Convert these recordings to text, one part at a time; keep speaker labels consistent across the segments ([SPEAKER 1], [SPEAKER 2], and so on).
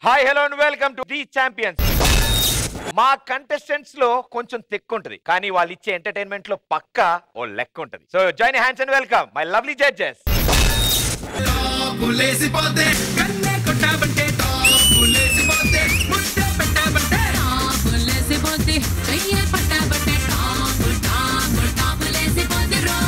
[SPEAKER 1] Hi hello and welcome to the champions మా contestants లో కొంచెం తెక్కు ఉంటది కానీ వాళ్ళు ఇచ్చే ఎంటర్టైన్మెంట్ లో పక్క ఓ లెక్క ఉంటది so join hands and welcome my lovely judges
[SPEAKER 2] పులేసిపోతే కన్నే కొట్టాబంటే పులేసిపోతే ముద్ద పెట్టాబంటే
[SPEAKER 3] లేసిపోతే చెయ్యే పట్టాబట్టే టాపు టాపు టాపు లేసిపోతే రో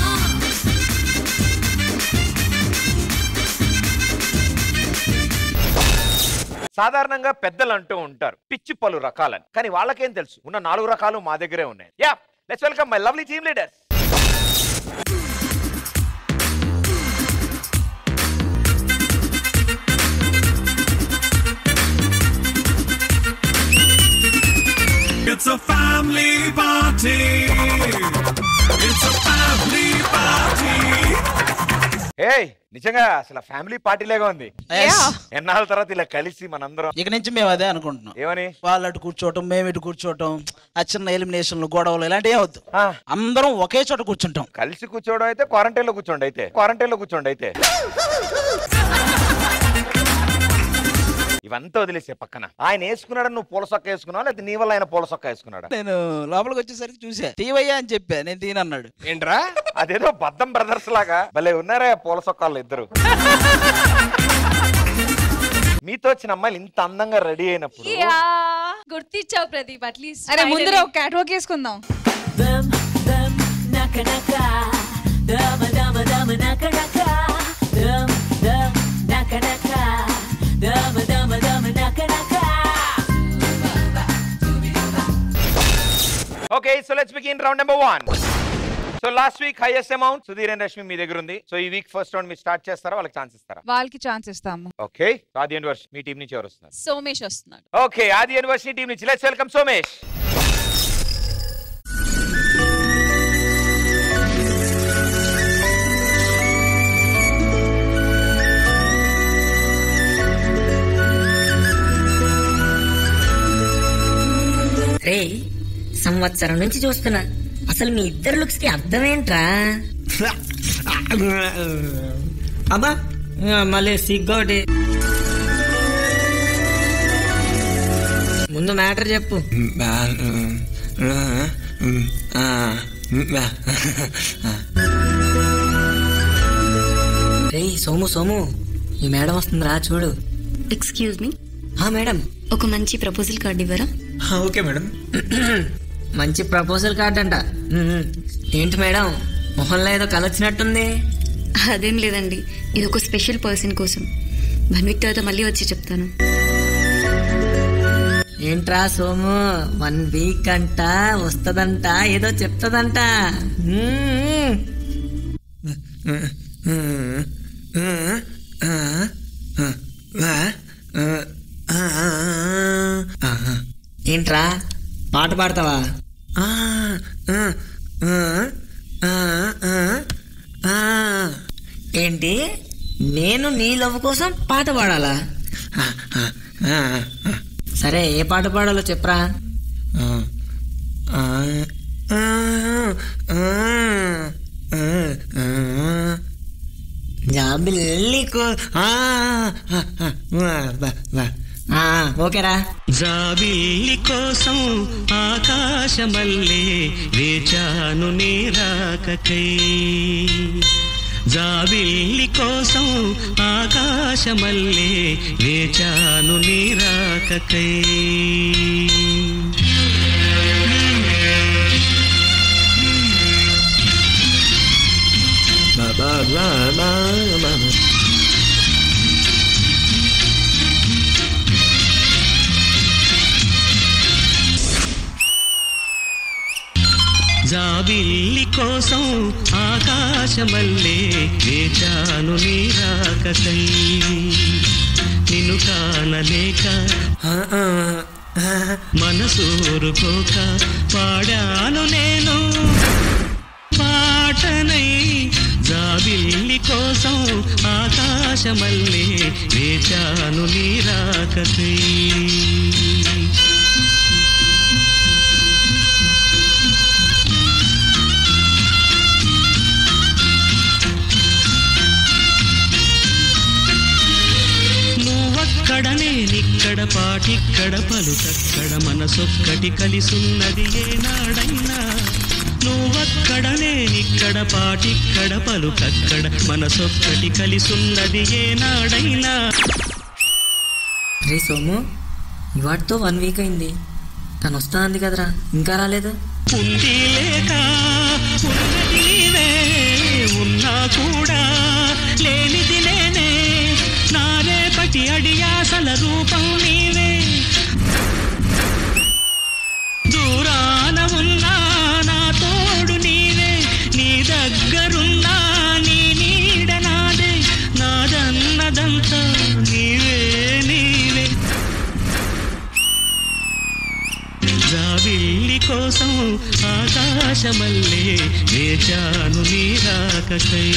[SPEAKER 1] సాధారణంగా పెద్దలు అంటూ ఉంటారు పిచ్చి పలు రకాలని కానీ వాళ్ళకేం తెలుసు ఉన్న నాలుగు రకాలు మా దగ్గరే ఉన్నాయి yeah let's welcome my lovely team leaders
[SPEAKER 2] It's a family party. It's a family party.
[SPEAKER 1] ఏయ్ నిజంగా అసలు ఫ్యామిలీ పార్టీలాగా ఉంది
[SPEAKER 4] Yes.
[SPEAKER 1] ఎన్నాళ్ళ తర్వాత ఇలా కలిసి మనందరం
[SPEAKER 4] ఇక నుంచి మేము అదే అనుకుంటున్నాం
[SPEAKER 1] ఏమని
[SPEAKER 4] వాళ్ళు అటు కూర్చోవటం మేము ఇటు కూర్చోవటం ఆ చిన్న ఎలిమినేషన్లు గొడవలు ఇలాంటివి వద్దు
[SPEAKER 1] ఆ,
[SPEAKER 4] అందరం ఒకే చోట కూర్చుంటాం
[SPEAKER 1] కలిసి కూర్చోవడం అయితే క్వారంటైన్ లో కూర్చోండి అయితే క్వారంటైన్ లో కూర్చోండి అయితే ఇవంతా వదిలేసే పక్కన ఆయన వేసుకున్నాడు నువ్వు పూల సొక్క వేసుకున్నావు లేకపోతే నీ వల్ల ఆయన పూల సొక్క వేసుకున్నాడా
[SPEAKER 4] నేను లోపలికి వచ్చేసరికి చూసా తీవయ్యా అని చెప్పా నేను తీనన్నాడు
[SPEAKER 5] ఏంట్రా
[SPEAKER 1] అదేదో బద్దం బ్రదర్స్ లాగా భలే ఉన్నారా పూల సొక్కాళ్ళు ఇద్దరు మీతో వచ్చిన అమ్మాయిలు ఇంత అందంగా రెడీ అయినప్పుడు
[SPEAKER 6] యా గుర్తిచ్చావు ప్రదీప్ అట్లీస్ట్
[SPEAKER 7] అరే ముందర ఒక క్యాట్ వాక్ వేసుకుందాం
[SPEAKER 3] దమ్ దమ్ నక నక దమ దమ దమ నక నక దమ్ దమ్ నక నక దమ దమ దమ నక నక
[SPEAKER 1] okay so let's begin round number one so last week highest amount Sudheer and Rashmi మీ దగ్గర ఉంది సో ఈ వీక్ ఫస్ట్ రౌండ్ మీరు స్టార్ట్ చేస్తారా వాళ్ళకి ఛాన్స్ ఇస్తారా
[SPEAKER 7] వాళ్ళకి ఛాన్స్ ఇస్తాము
[SPEAKER 1] ఓకే ఆది యూనివర్స్ మీ టీం నుంచి ఎవరు వస్తున్నారు
[SPEAKER 6] సోమేష్ వస్తున్నాడు
[SPEAKER 1] ఓకే ఆది యూనివర్సిటీ టీం నుంచి లెట్స్ వెల్కమ్ సోమేష్
[SPEAKER 8] రే సంవత్సరం నుంచి చూస్తున్నా అసలు మీ ఇద్దరు లుక్స్ కి అర్థం ఏంట్రా అబ్బా ఆ, మళ్ళీ సిగ్గోటి ముందు మ్యాటర్ చెప్పు రే సోము సోము ఈ మేడం వస్తుందిరా చూడు
[SPEAKER 9] ఎక్స్క్యూజ్ మీ
[SPEAKER 8] ఆ మేడం
[SPEAKER 9] ఒక మంచి ప్రపోజల్ కార్డ్ ఇవ్వరా
[SPEAKER 5] ఓకే మేడం
[SPEAKER 8] మంచి ప్రపోజల్ కార్డ్ అంట మ్మ్. ఏంటి మేడం మొహంలో ఏదో కలొచ్చినట్టుంది
[SPEAKER 9] అదేం లేదండి ఇది ఒక స్పెషల్ పర్సన్ కోసం వన్ వీక్ తర్వాత మళ్ళీ వచ్చి చెప్తాను
[SPEAKER 8] ఏంట్రా సోము వన్ వీక్ అంట వస్తదంట ఏదో చెప్తదంట మ్మ్. ఏంట్రా పాట పాడతావా ఏంటి నేను నీ లవ్ కోసం పాట పాడాలా సరే ఏ పాట పాడాలో చెప్పరా జాబిల్లి కో ఆ, ఆ, ఆ, వా, వా, వా. ఆ, ఓకేరా
[SPEAKER 10] జాబిల్లి కోసం ఆకాశమల్లే వేచాను నీరాకకై జాబిల్లి కోసం ఆకాశమల్లే వేచాను నీరాకకై జాబిల్లి కోసం ఆకాశమల్లే వేచాను నీరాకకై నిన్ను కానలేక మనసూరుకోక పాడాను నేను పాటనై జాబిల్లి కోసం ఆకాశమల్లే వేచాను నీరాకకై నువ్వక్కడ నేనిక్కడ పాటిక్కడ పలుకక్కడ మనసొక్కటి కలిసున్నది ఏనాడైనా నువ్వక్కడ నేనిక్కడ పాటిక్కడ పలుకక్కడ మనసొక్కటి కలిసున్నది ఏనాడైనా
[SPEAKER 8] రే సోము ఇవాటితో వన్ వీక్ అయింది తను వస్తా అంది కదరా ఇంకా రాలేదు
[SPEAKER 10] ఉంది లేక ఉన్నది నీవే ఉన్నా కూడా లేనిది నేనే నా రేపటి అడియాసల రూపం నీవే దూరాన ఉన్నా నా తోడు నీవే నీ దగ్గరున్నా నీ నీడ నాదే నాదన్నదంతా నీవే నీవే జాబిల్లి కోసం ఆకాశమల్లే వేచాను నీరాకకై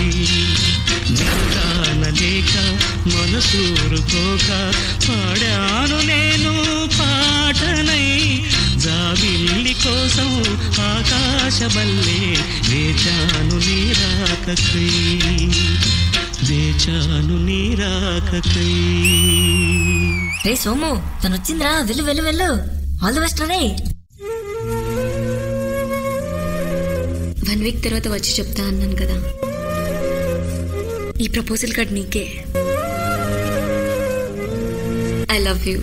[SPEAKER 10] నిరానలేక మనసూరుకోక పాడాను నేను పాటనై జాబిల్లి కోసం ఆకాశమల్లే వేచాను నీరాకకై వేచాను నీరాకకై
[SPEAKER 8] రే సోము తను వచ్చిందిరా వెళ్ళు వెళ్ళు వెళ్ళు ఆల్ ది బెస్ట్ రే
[SPEAKER 9] వన్ వీక్ తర్వాత వచ్చి చెప్తా అన్నాను కదా ఈ ప్రపోజల్ కార్డ్ నీకే ఐ లవ్ యూ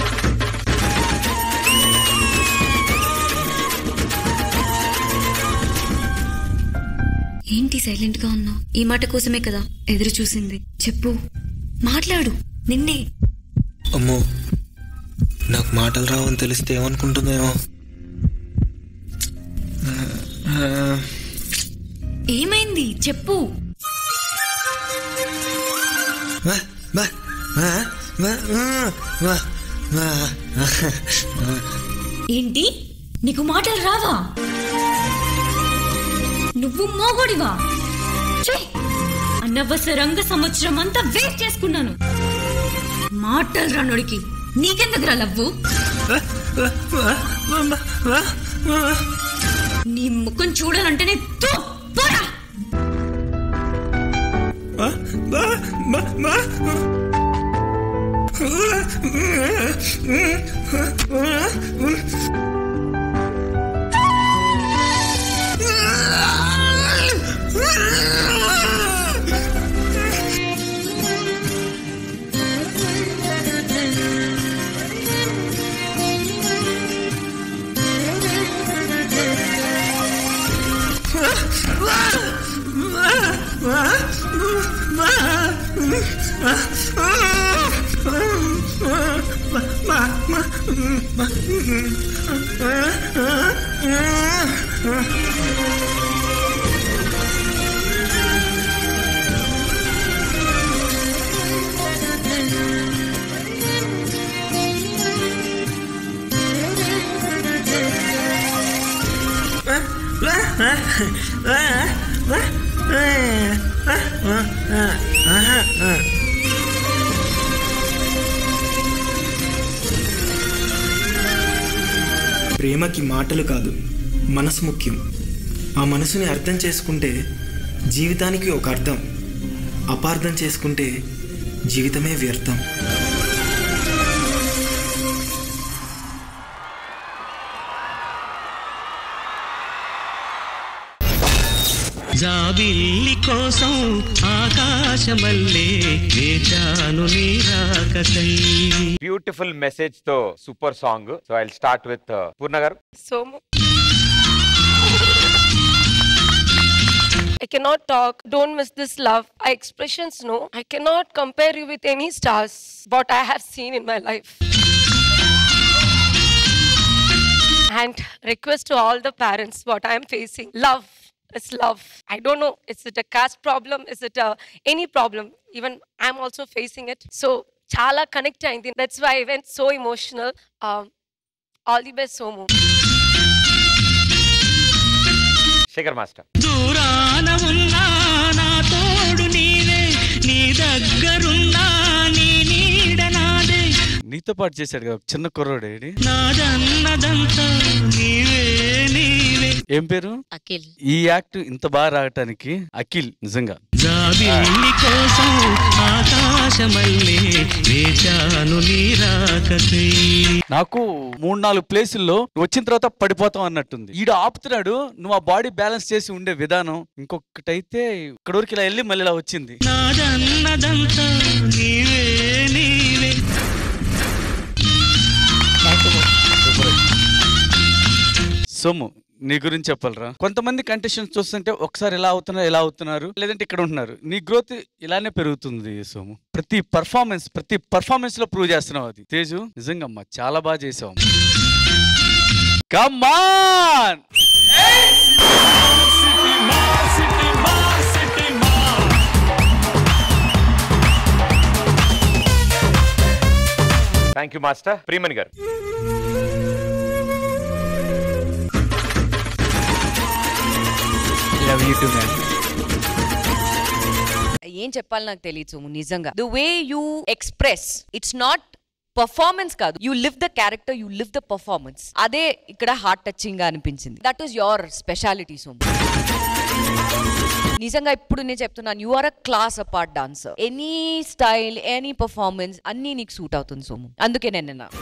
[SPEAKER 9] ఏంటి సైలెంట్ గా ఉన్నావు ఈ మాట కోసమే కదా ఎదురు చూసింది చెప్పు మాట్లాడు నిన్నే
[SPEAKER 5] అమ్మో నాకు మాటలు రావని తెలిస్తే ఏమనుకుంటుందేమో ఆ,
[SPEAKER 9] ఏమైంది చెప్పు
[SPEAKER 5] వా, వా, వా, వా, వా, వా, వా.
[SPEAKER 9] ఏంటి నీకు మాటలు రావా నువ్వు మోగోడివా ఛీ! అనవసరంగా సంవత్సరం అంతా వేస్ట్ చేసుకున్నాను మాటలు రానోడికి నీకెందుకురా లవ్వు నీ ముఖం చూడాలంటేనే తో, పోరా!
[SPEAKER 5] ప్రేమకి మాటలు కాదు మనసు ముఖ్యం ఆ మనసుని అర్థం చేసుకుంటే జీవితానికి ఒక అర్థం అపార్థం చేసుకుంటే జీవితమే వ్యర్థం
[SPEAKER 10] జాబిల్లి కోసం ఆకాశమల్లే వేచాను నీరాకకై
[SPEAKER 1] బ్యూటిఫుల్ మెసేజ్ తో super song so I start with Purna garu
[SPEAKER 11] Somu. I cannot talk. Don't miss this love. I expressions no. I cannot compare you with any stars. What I have seen in my life. And request to all the parents what I am facing. Love is love. I don't know. Is it a caste problem? Is it a, any problem? Even I'm also facing it. So chala connect అయింది. That's why I went so emotional. Um, all the best, Somu.
[SPEAKER 1] Sekhar master
[SPEAKER 10] దూరాన ఉన్నా నా తోడు నీవే నీ దగ్గరున్నా నీ నీడ నాదే
[SPEAKER 12] నీతో పాటు చేశాడు కదా ఒక చిన్న కుర్రోడు ఏడి
[SPEAKER 10] నాదన్నదంతా నీవే నీవే
[SPEAKER 12] ఏం పేరు
[SPEAKER 8] అఖిల్
[SPEAKER 12] ఈ యాక్ట్ ఇంత బాగా రావటానికి అఖిల్ నిజంగా
[SPEAKER 10] జాబిల్లి కోసం ఆకాశమల్లే వేచాను నీరాకై
[SPEAKER 12] నాకు మూడు నాలుగు ప్లేసుల్లో వచ్చిన తర్వాత పడిపోతాం అన్నట్టుంది ఈడు ఆపుతున్నాడు నువ్వు ఆ బాడీ బ్యాలెన్స్ చేసి ఉండే విధానం ఇంకొకటైతే ఇక్కడ వరకు ఇలా వెళ్ళి మళ్ళీ ఇలా వచ్చింది
[SPEAKER 10] నాదన్నదంతా నీవే నీవే
[SPEAKER 12] సొమ్ము నీ గురించి చెప్పాలరా కొంతమంది కంటెస్టెంట్స్ చూస్తుంటే ఒకసారి ఎలా అవుతున్నారు ఎలా అవుతున్నారు లేదంటే ఇక్కడ ఉంటున్నారు నీ గ్రోత్ ఇలానే పెరుగుతుంది సోము ప్రతి పర్ఫార్మెన్స్ ప్రతి పర్ఫార్మెన్స్ లో ప్రూవ్ చేస్తున్నావు అది తేజు నిజంగా అమ్మా చాలా బాగా చేసావు come on
[SPEAKER 1] thank you master Priyamani garu
[SPEAKER 13] love you to ma'am
[SPEAKER 14] ఏం చెప్పాలి నాకు తెలియదు సోము నిజంగా the way you express it's not performance కాదు you live the character you live the performance అదే ఇక్కడ హార్ట్ టచింగ్ గా అనిపించింది that is your speciality Somu నిజంగా ఇప్పుడు నేను చెప్తున్నాను you are a class apart dancer any style any performance అన్నీ నీకు సూట్ అవుతుంది సోము అందుకే నేను నిన్న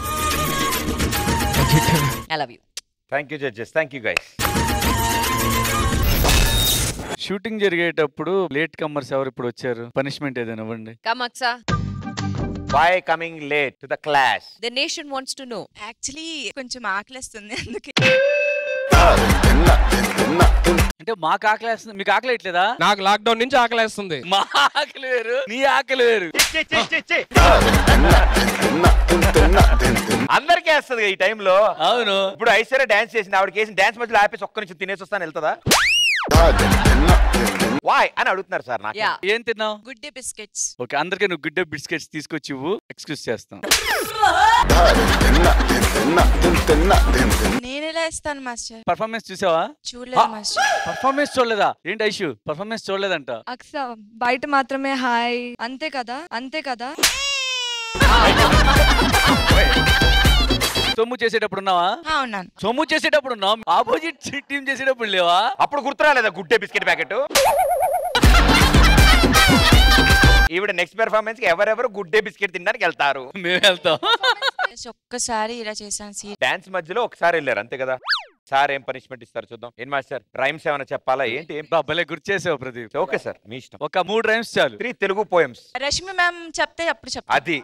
[SPEAKER 14] I love you
[SPEAKER 1] thank you judges thank you guys
[SPEAKER 12] shooting జరిగేటప్పుడు లేట్ కమ్మర్స్ ఎవరు ఇప్పుడు వచ్చారు పనిష్మెంట్ ఏదైనా ఇవ్వండి
[SPEAKER 14] కమక్సా
[SPEAKER 1] why coming late to the class
[SPEAKER 14] the nation wants to know
[SPEAKER 15] actually కొంచెం ఆకలిస్తుంది అందుకే
[SPEAKER 12] అంటే మాకు ఆకలేస్తుంది మీకు ఆకలేయట్లేదా
[SPEAKER 16] నాకు లాక్డౌన్ నుంచి ఆకలేస్తుంది
[SPEAKER 12] మా ఆకలి వేరు నీ ఆకలి వేరు
[SPEAKER 1] అందరికీ వేస్తుంది ఈ టైంలో
[SPEAKER 12] అవును
[SPEAKER 1] ఇప్పుడు ఐశ్వర్య డాన్స్ చేసింది ఆవిడకి వేసిన డాన్స్ మధ్యలో ఆపేసి ఒక్క నుంచి తినేసి వస్తాను వెళ్తుందా వాయ్ అని అడుగుతున్నారు సార్ నాకు
[SPEAKER 14] యా
[SPEAKER 12] ఏం తిన్నావు
[SPEAKER 15] గుడ్ డే బిస్కెట్స్
[SPEAKER 12] ఓకే అందరికీ నువ్వు గుడ్ డే బిస్కెట్స్ తీసుకొచ్చి ఇవ్వు ఎక్స్క్యూజ్ చేస్తాం
[SPEAKER 15] నేను ఎలా ఇస్తాను మాస్టర్
[SPEAKER 12] పర్ఫార్మెన్స్ చూసావా
[SPEAKER 15] చూడలేదు మాస్టర్
[SPEAKER 12] పర్ఫార్మెన్స్ చూడలేదా ఏంటి ఐషు పర్ఫార్మెన్స్ చూడలేదంట
[SPEAKER 7] అక్స బయట మాత్రమే హాయ్ అంతే కదా అంతే కదా
[SPEAKER 12] సొమ్ము చేసేటప్పుడు ఉన్నావా
[SPEAKER 15] ఉన్నాను
[SPEAKER 12] సొమ్ము చేసేటప్పుడు ఉన్నావు ఆపోజిట్ టీం చేసేటప్పుడు లేవా
[SPEAKER 1] అప్పుడు గుర్తురాలేదా గుడ్డే బిస్కెట్ ప్యాకెట్ ఈవిడ నెక్స్ట్ పెర్ఫార్మెన్స్ కి ఎవరెవరు గుడ్డే బిస్కెట్ తినడానికి వెళ్తారు
[SPEAKER 12] మేము వెళ్తాం
[SPEAKER 15] ఒక్కసారి ఇలా చేశాను సీ
[SPEAKER 1] డాన్స్ మధ్యలో ఒకసారి వెళ్ళారు అంతే కదా సార్ ఏం పనిష్మెంట్ ఇస్తారు చూద్దాం ఏం మాస్టర్ రైమ్స్ ఏమైనా చెప్పాలా ఏంటి ఏం
[SPEAKER 12] బా, భలే గుర్తు చేసావు ప్రదీప్
[SPEAKER 1] ఓకే సార్ మీ ఇష్టం
[SPEAKER 12] ఒక మూడు రైమ్స్ చాలు
[SPEAKER 1] three Telugu poems
[SPEAKER 15] Rashmi ma'am చెప్తే అప్పుడు చెప్తా
[SPEAKER 1] అది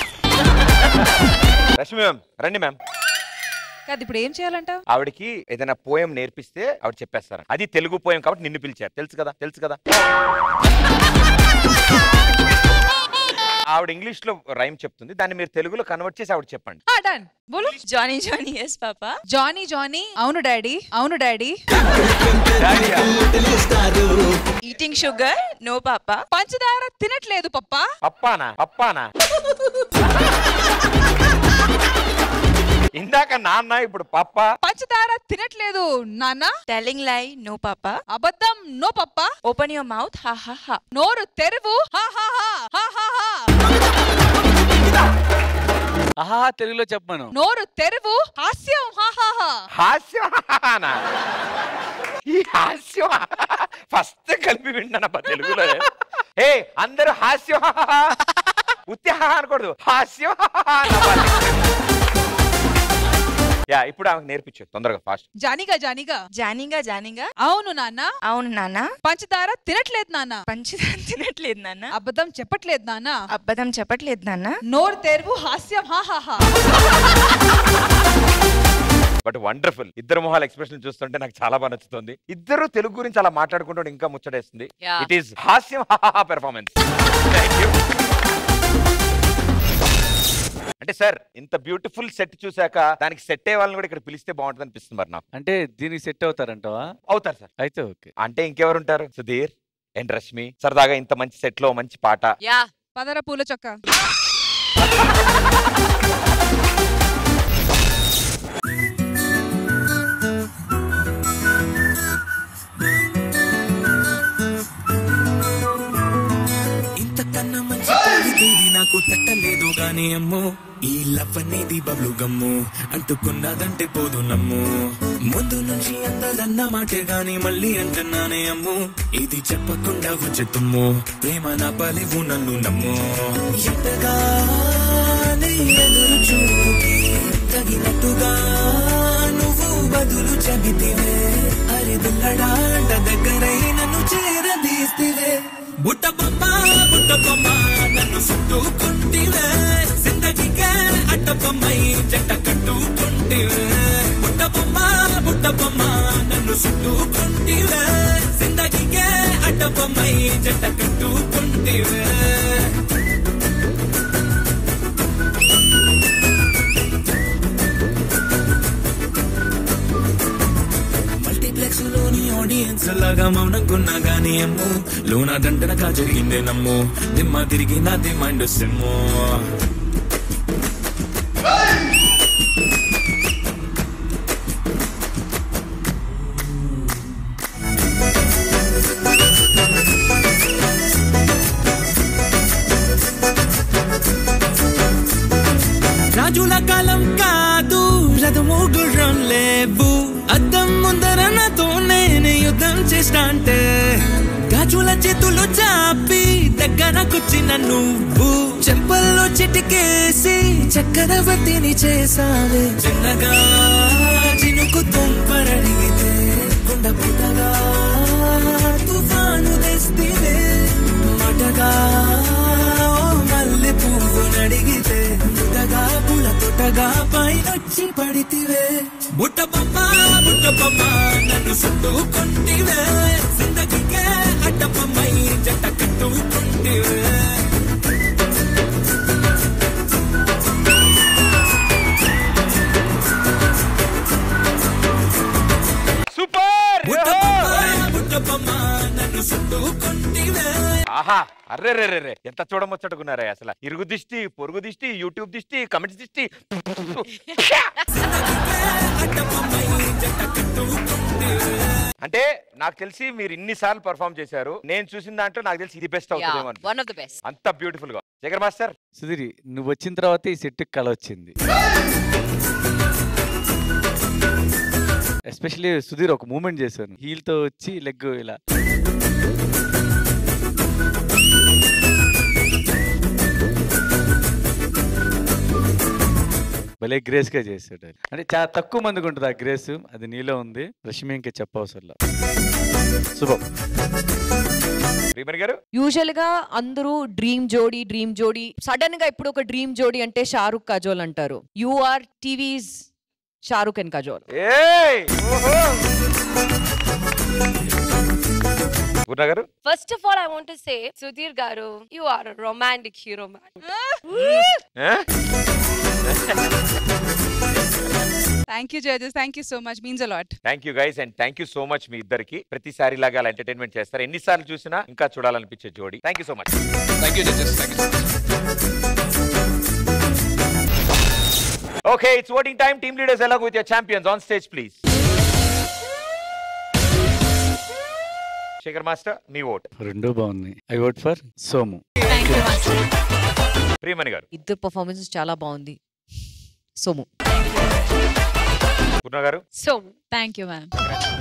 [SPEAKER 1] రష్మి మ్యామ్ రండి మ్యామ్
[SPEAKER 7] కాదు ఇప్పుడు ఏం చేయాలంట
[SPEAKER 1] ఆవిడకి ఏదైనా పోయం నేర్పిస్తే ఆవిడ చెప్పేస్తారు అది తెలుగు పోయం కాబట్టి నిన్ను పిలిచారు తెలుసు కదా తెలుసు కదా ఆవిడ ఇంగ్లీష్ లో రైమ్ చెప్తుంది దాన్ని మీరు తెలుగులో కన్వర్ట్ చేసి ఆవిడ చెప్పండి
[SPEAKER 7] డన్ బోలు
[SPEAKER 15] Johnny Johnny yes papa
[SPEAKER 7] Johnny Johnny అవును డాడీ అవును daddy
[SPEAKER 15] eating sugar no papa
[SPEAKER 7] పంచదార తినట్లేదు పప్పా
[SPEAKER 1] అప్పానా అప్పానా ఇందాక నాన్న ఇప్పుడు పప్ప
[SPEAKER 7] పంచదార తినట్లేదు నాన్న
[SPEAKER 15] టెలింగ్ లై నో పాపా
[SPEAKER 7] అబద్ధం no papa
[SPEAKER 15] open your mouth హా హా హా
[SPEAKER 7] నోరు తెరువు హా హా హా హా హా హా
[SPEAKER 12] ఆహా తెలుగులో చెప్పాను
[SPEAKER 7] నోరు తెరువు హాస్యం హా హా హా
[SPEAKER 1] హాస్యమానా ఈ హాస్యం ఫస్ట్ కలిపి వింటానప్ప తెలుగులో ఏ అందరూ హాస్యం ఉత్తి హా అనకూడదు హాస్యం అనాలి. యా ఇప్పుడు ఆమెకు నేర్పించు తొందరగా ఫాస్ట్
[SPEAKER 7] జానీగా జానీగా
[SPEAKER 15] జానీగా జానీగా
[SPEAKER 7] అవును నాన్న
[SPEAKER 15] అవును నాన్న
[SPEAKER 7] పంచదార తినట్లేదు నాన్న
[SPEAKER 15] పంచదార తినట్లేదు నాన్న
[SPEAKER 7] అబద్ధం చెప్పట్లేదు నాన్న
[SPEAKER 15] అబద్ధం చెప్పట్లేదు నాన్న
[SPEAKER 7] నోరు తెరువు హాస్యం హా హా హా
[SPEAKER 1] బట్ వండర్ఫుల్ ఇద్దరు మొహాల ఎక్స్ప్రెషన్ చూస్తుంటే నాకు చాలా బాగా నచ్చుతుంది ఇద్దరు తెలుగు గురించి అలా మాట్లాడుకుంటూ ఇంకా ముచ్చటేస్తుంది
[SPEAKER 14] Yeah.
[SPEAKER 1] ఇట్ ఈస్ హాస్యం పెర్ఫార్మెన్స్ అంటే సార్ ఇంత బ్యూటిఫుల్ సెట్ చూసాక దానికి సెట్ అయ్యే వాళ్ళని కూడా ఇక్కడ పిలిస్తే బాగుంటుంది అనిపిస్తుంది మరి నాకు
[SPEAKER 12] అంటే దీనికి సెట్ అవుతారంటవా
[SPEAKER 1] అవుతారు సార్
[SPEAKER 12] అయితే ఓకే
[SPEAKER 1] అంటే ఇంకెవరు ఉంటారు సుధీర్ అండ్ రష్మి సరదాగా ఇంత మంచి సెట్ లో మంచి పాట
[SPEAKER 14] యా
[SPEAKER 7] పదర పూల చొక్క
[SPEAKER 2] ఇంతకన్నా మంచి పోలికేది నాకు తట్టలేదు గానీ అమ్మో ఈ లవ్ అనేది బబ్లు గమ్ము అంటుకున్నదంటే పోదు నమ్ము ముందు నుంచి అందదన్న మాటే గాని మళ్ళీ అంటున్నానే అమ్ము ఇది చెప్పకుండా వచ్చెత్తుమ్ము ప్రేమ నా పలివు నన్ను నమ్ము ఎంతగానే ఎదురు చూపుకి తగినట్టుగా నువ్వు బదులు చెబితివే అరి దుల్లడాంట దగ్గరై నన్ను చేరదీస్తివే బుట్ట బొమ్మ బుట్ట బొమ్మ నన్ను చుట్టుకుంటివే జిందగీకే అడ్డ బొమ్మై జంట కట్టుకుంటివే బుట్ట బొమ్మ బుట్ట బొమ్మ నన్ను చుట్టుకుంటివే జిందగీకే అడ్డ బొమ్మై జంట కట్టుకుంటివే మల్టీప్లెక్స్ లోని ఆడియన్స్ లాగా మౌనంకున్నా గానీ అమ్ము లోన దండనగా జరిగిందే నమ్ము దిమ్మ తిరిగి నాది మైండ్ సిమ్ము రాజుల కాలం కాదు రథము గుర్రం లేవు అద్దం ముందర నాతో నేను యుద్ధం చేస్తా అంటే గాజుల చేతులు చాపి దగ్గరకొచ్చిన నువ్వు చెంపల్లో చిటికేసి చక్రవర్తిని చేసావే చిన్నగా చినుకు తుంపరడిగితే కుండ పుట్టగా తుఫాను తెస్తివే మాటగా ఓ మల్లె పువ్వు నడిగితే ముటగా పుల తొటగా పైనొచ్చి పడితివే బుట్ట బొమ్మ బుట్ట బొమ్మ నన్ను చుట్టుకుంటివే జిందగీకే అడ్డ బొమ్మై జంట కట్టుకుంటివే
[SPEAKER 1] సూపర్
[SPEAKER 2] బుట్ట బొమ్మ బుట్ట బొమ్మ నన్ను చుట్టుకుంటివే
[SPEAKER 1] ఆహా అర్రే రే రే రే ఎంత చూడముచ్చటుకున్నారే అసలు ఇరుగు దిష్టి పొరుగు దిష్టి యూట్యూబ్ దిష్టి కమెంట్స్ దిష్టి అంటే నాకు తెలిసి మీరు ఇన్ని సార్లు పర్ఫామ్ చేశారు నేను చూసిన దాంట్లో నాకు తెలిసి ఇది బెస్ట్ అవుతుందేమో అనిపిస్తుంది.
[SPEAKER 14] వన్ ఆఫ్ ద బెస్ట్
[SPEAKER 1] అంత బ్యూటిఫుల్ గా జగర్ మాస్టర్
[SPEAKER 12] సుధీరి నువ్వు వచ్చిన తర్వాత ఈ సెట్ కళ వచ్చింది ఎస్పెషల్లీ సుధీర్ ఒక మూమెంట్ చేశాను హీల్ తో వచ్చి లెగ్ ఇలా భలే గ్రేస్ గా చేశాడు అది. అంటే చాలా తక్కువ మందికి ఉంటుంది ఆ గ్రేస్ అది నీలో ఉంది రష్మి ఇంకా చెప్పవసరంలా శుభం
[SPEAKER 1] రీమర్ గారు
[SPEAKER 14] యూజువల్ గా అందరూ డ్రీమ్ జోడీ డ్రీమ్ జోడీ సడన్ గా ఇప్పుడు ఒక డ్రీమ్ జోడీ అంటే షారుఖ్ కజోల్ అంటారు you are TV's Shahrukh and Kajol
[SPEAKER 1] ఏయ్ ఓహో గుర్రా గారు
[SPEAKER 11] First of all, I want to say, Sudhir Garu, you are a romantic hero, man.
[SPEAKER 13] Thank you judges thank you so much means a lot
[SPEAKER 1] thank you guys and thank you so much మీ ఇద్దరికి ప్రతిసారి లాగా అలా entertainment చేస్తారు ఎన్నిసార్లు చూసినా ఇంకా చూడాలనిపించే జోడి thank you so much
[SPEAKER 16] thank you judges thank you
[SPEAKER 1] okay it's voting time team leaders along with your champions on stage please Sekhar master మీ ఓట్
[SPEAKER 12] రెండు బాగున్నాయి I vote for Somu
[SPEAKER 1] Priyamani garu
[SPEAKER 14] ఇద్దరు పర్ఫార్మెన్స్ చాలా బాగుంది సోము
[SPEAKER 1] గుర్రా garu
[SPEAKER 11] So,
[SPEAKER 13] thank you ma'am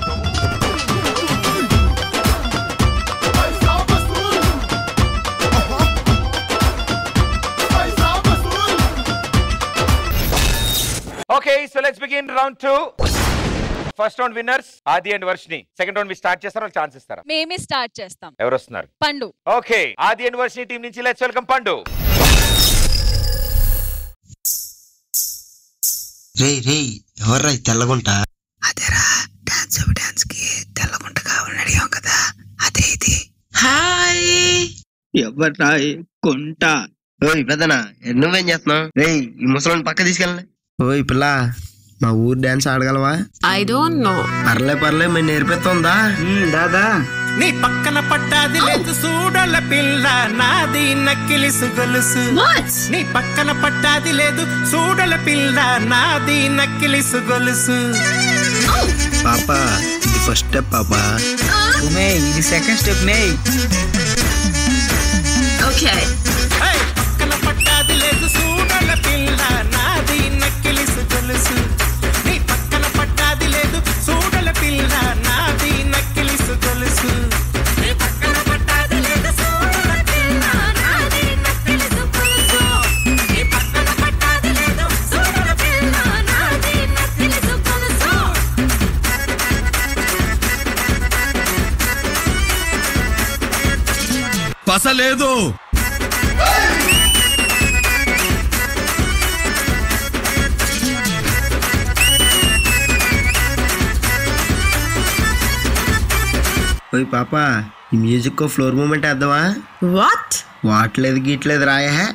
[SPEAKER 1] okay so let's begin round two first round winners Aadi and Varshini second round మీరు start చేస్తారా chance ఇస్తారా
[SPEAKER 13] మేమే స్టార్ట్ చేస్తాం
[SPEAKER 1] ఎవరు వస్తున్నారు
[SPEAKER 13] Pandu
[SPEAKER 1] okay Aadi and Varshini team నుంచి లెట్స్ వెల్కమ్ పండు
[SPEAKER 17] రే రే ఎవర్రా ఈ తెల్లగుంట హాయ్ ఎవర్రా ఈ గుంట ఓయ్ పెద్దనా నువ్వేం చేస్తున్నావు రే ఈ ముసలోని పక్క తీసుకెళ్ళలే ఓయ్ పిల్ల మా ఊరు డాన్స్ ఆడగలవా
[SPEAKER 18] ఐ డోంట్ నో
[SPEAKER 17] పర్లే పర్లే మేము నేర్పిస్తుందా దాదా
[SPEAKER 2] నీ పక్కన పట్టాది లేదు చూడల పిల్ల నాది నక్కిలిసు గొలుసు నీ పక్కన పట్టాది లేదు చూడల పిల్ల నాది నక్కిలిసు గొలుసు
[SPEAKER 17] పాప ఇది ఫస్ట్ స్టెప్ పాప ఉమే ఇది సెకండ్ స్టెప్ మే
[SPEAKER 18] ఓకే
[SPEAKER 2] ఏయ్, పక్కన పట్టాది లేదు చూడల పిల్ల నాది నక్కిలిసు గొలుసు నీ పక్కన పట్టాది లేదు
[SPEAKER 18] బస లేదు
[SPEAKER 17] ఓయ్ పాప ఈ మ్యూజిక్ ఫ్లోర్ మూమెంట్ వేద్దామా
[SPEAKER 19] వాట్
[SPEAKER 17] వాట్లేదు గీట్లేదు రాయా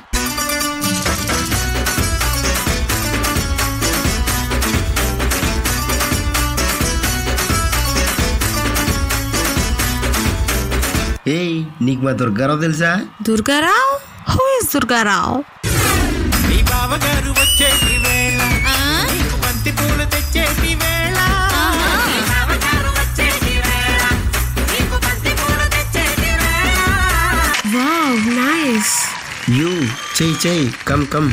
[SPEAKER 17] ఏయ్ నీకు మా దుర్గారావు తెలుసా
[SPEAKER 19] దుర్గారావు హూ ఇస్ దుర్గారావు
[SPEAKER 2] మీ బావగారు వచ్చేటి వేళ నీకు బంతి పూలు తెచ్చేటి వేళ మీ బావగారు వచ్చేటి వేళ నీకు బంతి పూలు తెచ్చేటి వేళ
[SPEAKER 19] వావ్ నైస్
[SPEAKER 17] యూ చెయ్యి చెయ్యి కమ్ కమ్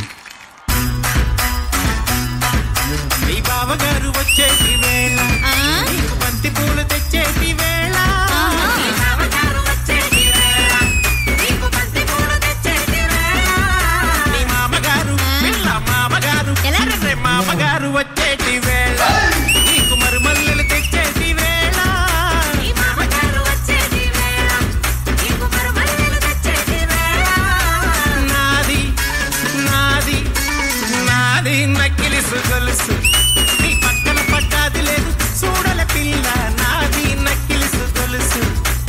[SPEAKER 2] మీ బావగారు వచ్చేటి వేళ నీకు బంతి పూలు తెచ్చేటి వేళ మీ బావగారు వచ్చేటి వేళ నీకు బంతి పూలు తెచ్చేటి వేళ మీ మామగారు పిల్ల మామగారు రే మామగారు వచ్చేటి వేళ నీకు మరుమల్లెలు తెచ్చేటి వేళ మీ మామగారు వచ్చేటి వేళ నీకు మరుమల్లెలు తెచ్చేటి వేళ నాది నాది నాది నక్కిలిసు గొలుసు నీ పక్కన పడ్డాది లేదు చూడల పిల్ల నాది నక్కిలిసు గొలుసు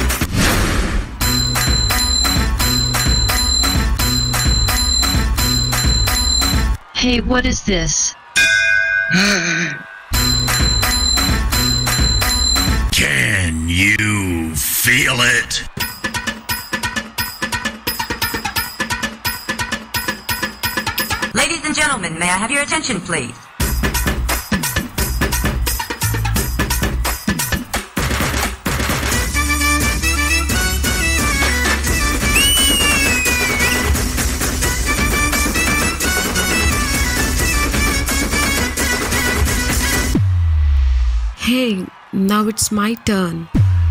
[SPEAKER 20] Hey, what is this?
[SPEAKER 18] Can you feel it?
[SPEAKER 21] Ladies and gentlemen, may I have your attention, please?
[SPEAKER 19] Hey, now it's my turn.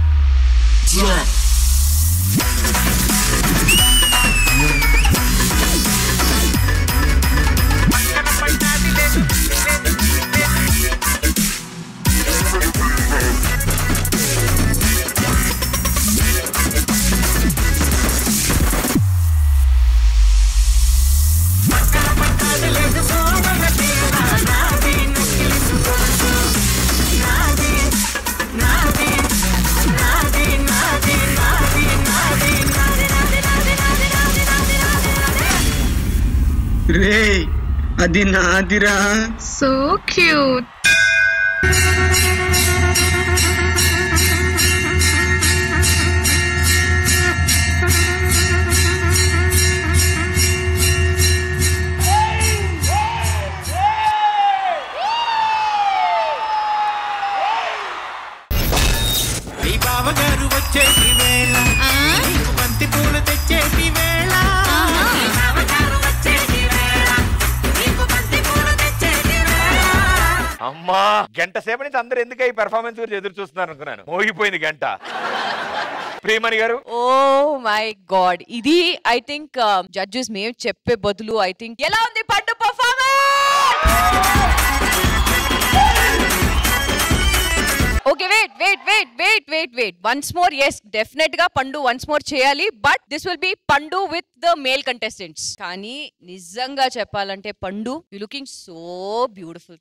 [SPEAKER 17] రే అది నాదిరా
[SPEAKER 19] సో క్యూట్
[SPEAKER 2] మీ బావగారు వచ్చేటి వేళ నీకు బంతి పూలు తెచ్చేటి వేళ మీ బావగారు వచ్చేటి వేళ నీకు బంతి పూలు తెచ్చేటి వేళ
[SPEAKER 1] అమ్మా గంట సేపు నుంచి అందరు ఎందుకు ఈ పెర్ఫార్మెన్స్ గురించి ఎదురు చూస్తున్నారు అనుకున్నాను మోగిపోయింది గంట Priyamani garu
[SPEAKER 14] oh my god ఇది ఐ థింక్ జడ్జెస్ మేము చెప్పే బదులు ఐ థింక్ ఎలా ఉంది Pandu okay wait wait wait wait wait wait once more yes definite గా పండు వన్స్ మోర్ చేయాలి but this will be Pandu with the male contestants కానీ నిజంగా చెప్పాలంటే Pandu you looking so beautiful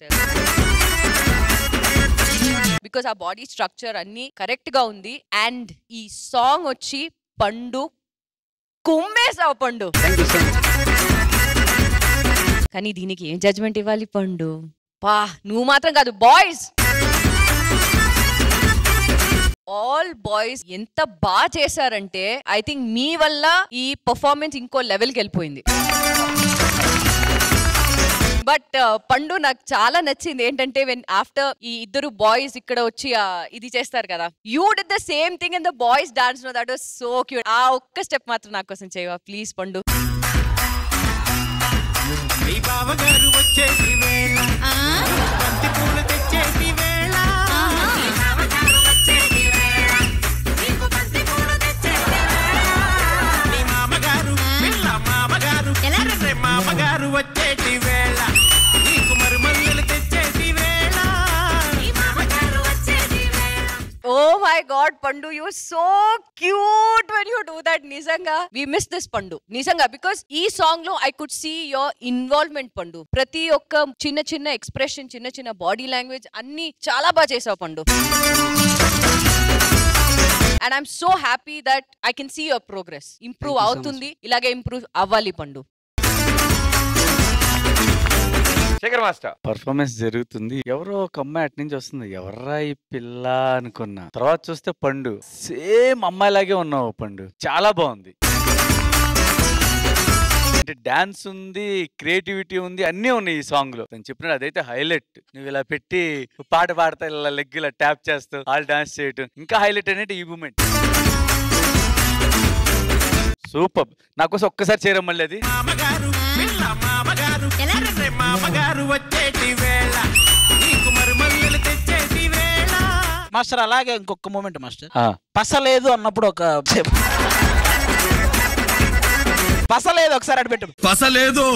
[SPEAKER 14] because ఆ బాడీ స్ట్రక్చర్ అన్ని కరెక్ట్ గా ఉంది అండ్ ఈ సాంగ్ వచ్చి పండు కుమ్మేసావు పండు కానీ దీనికి ఏం జడ్జ్మెంట్ ఇవ్వాలి పండు పా నువ్వు మాత్రం కాదు బాయ్స్ ఆల్ బాయ్స్ ఎంత బాగా చేశారంటే ఐ థింక్ మీ వల్ల ఈ పర్ఫార్మెన్స్ ఇంకో లెవెల్కి వెళ్ళిపోయింది బట్ పండు నాకు చాలా నచ్చింది ఏంటంటే వెన్ ఆఫ్టర్ ఈ ఇద్దరు బాయ్స్ ఇక్కడ వచ్చి ఆ, ఇది చేస్తారు కదా you did the same thing in the boys dance no that was so cute ఆ ఒక్క స్టెప్ మాత్రం నా కోసం చేయవా ప్లీజ్ పండు
[SPEAKER 2] మీ బావగారు వచ్చేటి వేళ బంతి పూలు తెచ్చేటి వేళ మీ బావగారు వచ్చేటి వేళ నీకు బంతి పూలు తెచ్చేటి వేళ మీ మామగారు పిల్ల మామగారు రే మామగారు వచ్చేటి వేళ నీకు మరుమల్లెలు తెచ్చేటి వేళ మీ మామగారు వచ్చేటి వేళ
[SPEAKER 14] oh my my god Pandu you so cute when you do that నిజంగా వి మిస్ దిస్ పండు నిజంగా బికాస్ ఈ సాంగ్ లో I could see your involvement Pandu ప్రతి ఒక్క చిన్న చిన్న ఎక్స్ప్రెషన్ చిన్న చిన్న బాడీ లాంగ్వేజ్ అన్ని చాలా బాగా చేసావు Pandu and I'm so happy that I can see your progress improve
[SPEAKER 12] Thank you so
[SPEAKER 14] అవుతుంది ఇలాగే ఇంప్రూవ్ అవ్వాలి పండు
[SPEAKER 1] శేఖర్ మాస్టర్
[SPEAKER 12] పర్ఫార్మెన్స్ జరుగుతుంది ఎవరో ఒక అమ్మాయి అటు నుంచి వస్తుంది ఎవర్రా ఈ పిల్ల అనుకున్నా తర్వాత చూస్తే పండు సేమ్ అమ్మాయిలాగే ఉన్నావు పండు చాలా బాగుంది అంటే డాన్స్ ఉంది క్రియేటివిటీ ఉంది అన్నీ ఉన్నాయి ఈ సాంగ్ లో తను చెప్పినాడు అదైతే హైలైట్ నువ్వు ఇలా పెట్టి పాట పాడతా ఇలా లెగ్ ఇలా ట్యాప్ చేస్తూ వాళ్ళు డాన్స్ చేయటం ఇంకా హైలైట్ అనేది ఈ మూమెంట్ సూపర్ నా కోసం ఒక్కసారి చేయడం మళ్ళీ అది
[SPEAKER 2] మామగారు వచ్చేటి వేళ నీకు మరుమల్లెలు తెచ్చేటి వేళ
[SPEAKER 4] మాస్టర్ అలాగే ఇంకొక మూమెంట్ మాస్టర్
[SPEAKER 12] ఆ.
[SPEAKER 4] పసలేదు అన్నప్పుడు ఒక పసలేదు ఒకసారి అడిపెట్టు
[SPEAKER 18] పసలేదు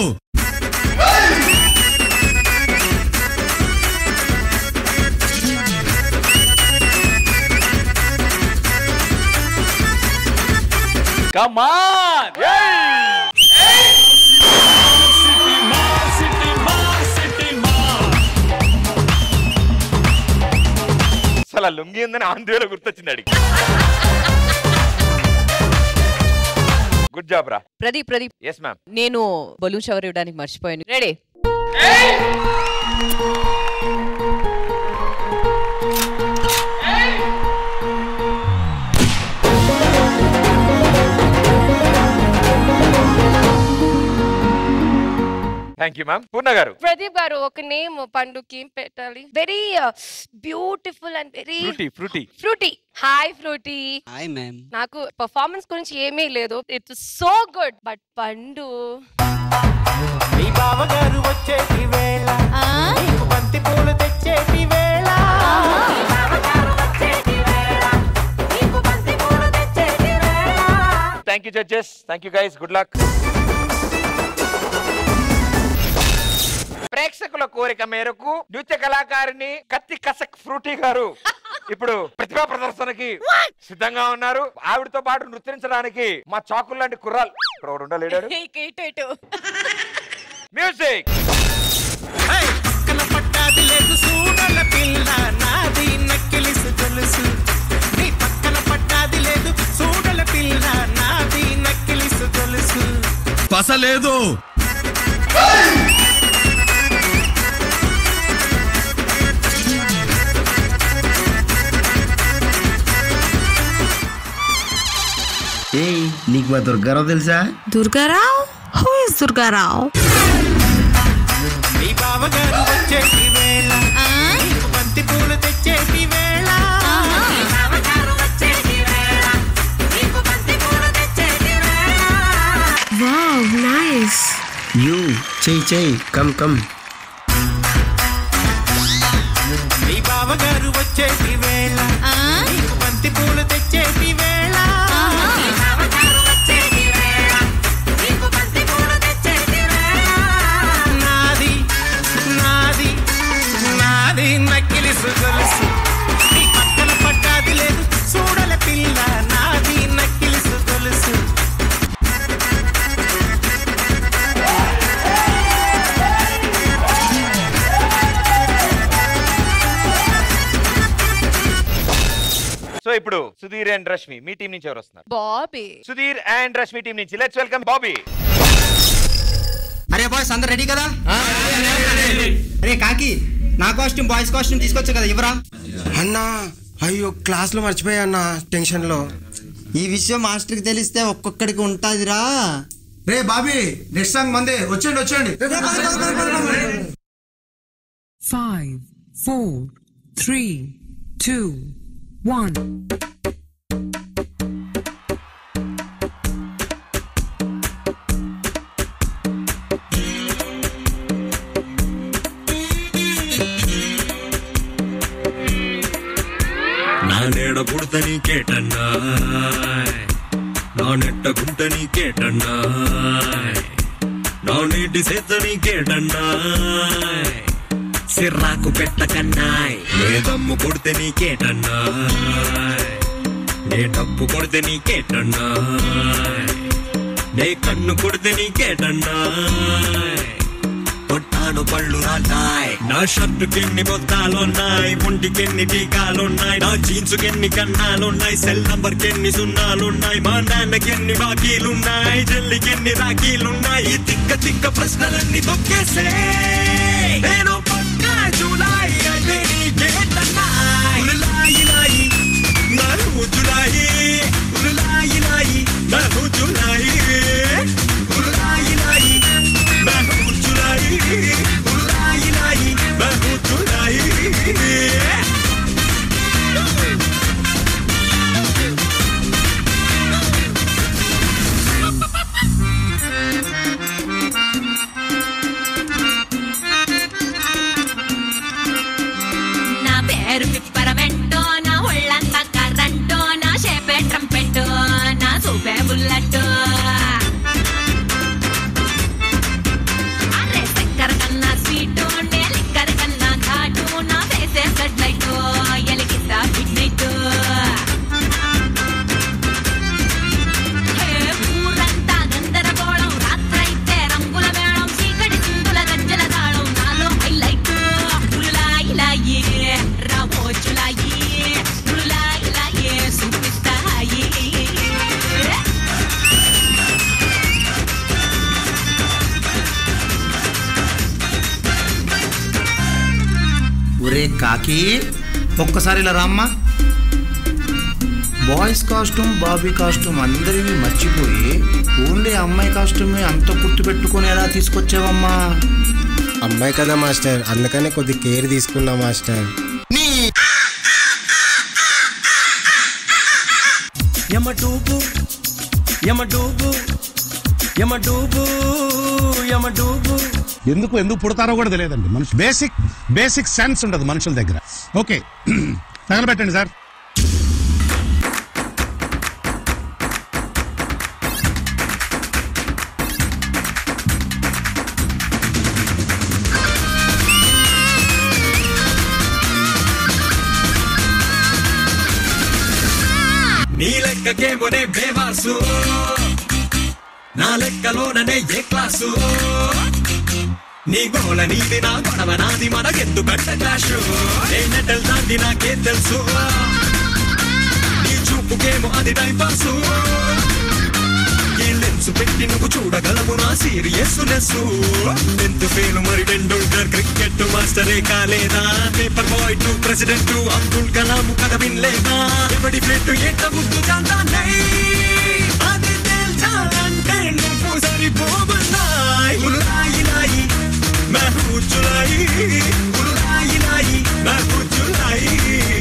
[SPEAKER 12] కమాన్
[SPEAKER 1] అసలు ఆ లుంగి ఉందని ఆంధ్రలో గుర్తొచ్చింది అడిగి గుడ్ జాబ్ రా
[SPEAKER 14] ప్రదీప్ ప్రదీప్
[SPEAKER 1] ఎస్ మ్యామ్
[SPEAKER 14] నేను బలూన్ షవర్ ఇవ్వడానికి మర్చిపోయాను రెడీ
[SPEAKER 1] థ్యాంక్ యూ మ్యామ్ పూర్ణ గారు
[SPEAKER 11] ప్రదీప్ గారు ఒక నేమ్ పండుకి ఏం పెట్టాలి very beautiful and very
[SPEAKER 12] fruity fruity
[SPEAKER 11] fruity hi fruity
[SPEAKER 4] hi ma'am
[SPEAKER 11] నాకు పర్ఫార్మెన్స్ గురించి ఏమీ లేదు ఇట్స్ సో గుడ్ బట్ పండు
[SPEAKER 2] నీ బావగారు వచ్చేటి వేళ నీకు బంతి పూలు తెచ్చేటి వేళ నీ బావగారు వచ్చేటి వేళ నీకు బంతి పూలు తెచ్చేటి వేళ
[SPEAKER 1] thank you judges thank you guys good luck ప్రేక్షకుల కోరిక మేరకు నృత్య కళాకారిణి కత్తి కసక్ ఫ్రూటీ గారు ఇప్పుడు ప్రతిభా ప్రదర్శనకి సిద్ధంగా ఉన్నారు ఆవిడతో పాటు నృత్యించడానికి మా చాకులు లాంటి కుర్రాలు ఇక్కడ ఒకడు ఉండలేడాడు మ్యూజిక్
[SPEAKER 2] పక్కన పట్టాది లేదు చూడల పిల్ల నాది నక్కిలిసు తెలుసు నీ పక్కన పట్టాది లేదు చూడల పిల్ల నాది నక్కిలిసు తెలుసు
[SPEAKER 18] పసలేదు
[SPEAKER 17] ఏయ్ నీకు మా దుర్గారావు తెలుసా
[SPEAKER 19] Durgarao? Who is Durgarao?
[SPEAKER 2] నీ బావగారు వచ్చేటి వేళ నీకు బంతి పూలు తెచ్చేటి వేళ నీ బావగారు వచ్చేటి వేళ నీకు బంతి పూలు తెచ్చేటి వేళ
[SPEAKER 19] Wow, nice.
[SPEAKER 17] యూ చెయ్యి చెయ్యి కమ్ కమ్
[SPEAKER 2] నీ బావగారు వచ్చేటి వేళ నీకు బంతి పూలు తెచ్చేటి వేళ నీ బావగారు వచ్చేటి వేళ నీకు బంతి పూలు తెచ్చేటి వేళ నాది నాది నాది నక్కిలిసు గొలుసు నీ పక్కన పట్టాది లేదు చూడల పిల్ల నాది నక్కిలిసు గొలుసు
[SPEAKER 1] సో ఇప్పుడు సుధీర్ అండ్ రష్మి మీ టీం నుంచి ఎవరు వస్తున్నారు
[SPEAKER 6] బాబీ
[SPEAKER 1] సుధీర్ అండ్ రష్మి టీం నుంచి లెట్స్ వెల్కమ్ బాబీ
[SPEAKER 22] అరే బాయ్స్ అందరు రెడీ కదా అరే కాకి నా కాస్ట్యూమ్ బాయ్స్ కాస్ట్యూమ్ తీసుకొచ్చు కదా ఇవరా
[SPEAKER 17] అన్నా అయ్యో క్లాస్లో మర్చిపోయా అన్న టెన్షన్లో
[SPEAKER 22] ఈ విషయం మాస్టర్కి తెలిస్తే ఒక్కొక్కడికి ఉంటుందిరా
[SPEAKER 17] రే బాబీ నెక్స్ట్ సాంగ్ మందే వచ్చండి వచ్చండి
[SPEAKER 23] Five, four, three, two, one.
[SPEAKER 18] ನಾನೆಡ ಬುಡ್ತನಿ ಕೇಟಣ್ಣ ನಾನೆಟ್ಟ ಗುಂಟನಿ ಕೇಟಣ್ಣ నానేటి సేతని కేటన్నా సిర్రాకు పెట్టకన్నాయ్ లేదమ్ము కొడితే నీకేటన్నా నే డప్పు కొడితే నీకేటన్నా నే కన్ను కొడితే నీకేటన్నా కొట్టాను పళ్ళు రాటాయ్ నా షర్టుకెన్ని బొత్తాలున్నాయి ఒంటికెన్ని టీకాలున్నాయి నా జీన్సుకెన్ని కన్నాలున్నాయి సెల్ నంబర్ కెన్ని సున్నాలున్నాయి మా నాన్నకెన్ని బాకీలున్నాయి జల్లికెన్ని రాఖీలున్నాయి ఈ తిక్క తిక్క ప్రశ్నలన్నీ తొక్కేసే నేను పక్కా జూలై అంటే నీకేటన్నాయ్ ఉలులాయి లాయి నాను జులాయి ఉలులాయి లాయి నాను జులాయి ఉలులాయి లాయి నాను జులాయి ఉలులాయి లాయి నాను జులాయి
[SPEAKER 3] నా పేరు పిప్పరమెంటో నా ఒళ్ళంతా కర్రంటో నా షేపే ట్రంపెట్టో నా సూపే బుల్లెట్టో అరే చక్కెర కన్నా స్వీటు నే లిక్కర్ కన్నా ఘాటు నా ఫేసే సెడ్ లైట్ ఎలిగిస్తా మిడ్ నైట్ ఊరంతా గందరగోళం రాత్రైతే రంగుల మేళం చీకటి సింధుల గజ్జల తాళం నాలో హైలైట్ ఉలాయిలాయి రామోజులాయి ఉలాయిలాయే చూపిస్తాయి
[SPEAKER 22] ఒరే కాకి ఒక్కసారి ఇలా రామ్మా బాయ్స్ కాస్ట్యూమ్ బాబీ కాస్ట్యూమ్ అందరివి మర్చిపోయి ఓన్లీ అమ్మాయి కాస్ట్యూమే అంత గుర్తు పెట్టుకొని ఎలా తీసుకొచ్చావమ్మా
[SPEAKER 5] అమ్మాయి కదా మాస్టర్ అందుకనే కొద్ది కేర్ తీసుకున్నా మాస్టర్
[SPEAKER 18] యమడూబు యమడూబు యమడూబు యమడూబు
[SPEAKER 9] ఎందుకు ఎందుకు పుడతారో కూడా తెలియదండి మనిషి బేసిక్ బేసిక్ సెన్స్ ఉండదు మనుషుల దగ్గర ఓకే తగలబెట్టండి సార్
[SPEAKER 18] నీ లెక్కకేమోనే బేవాసు నా లెక్కలోననే ఏ క్లాసు నీ గోల నీది నా గొడవ నాది మనకెందు కట్ట క్లాషు ఏ నెటల్ దాంది నాకేం తెలుసు నీ చూపుకేమో అది టైం పాసు ఈ లెన్స్ పెట్టి నువ్వు చూడగలవు నా సీరియస్ నెస్సు ఎంత ఫేలు మరి టెండూల్కర్ క్రికెట్ మాస్టరే కాలేదా paper boy to president Abdul Kalam కథ వినలేదా ఎవడి ప్లేట్ ఎంత ముద్దు చాందాన్నై అది తేల్చాలంటే నువ్వు సరిపోబన్నాయి ఉలాయి లాయి మహూ చులాయి ఉలాయి లాయి మహూ చులాయి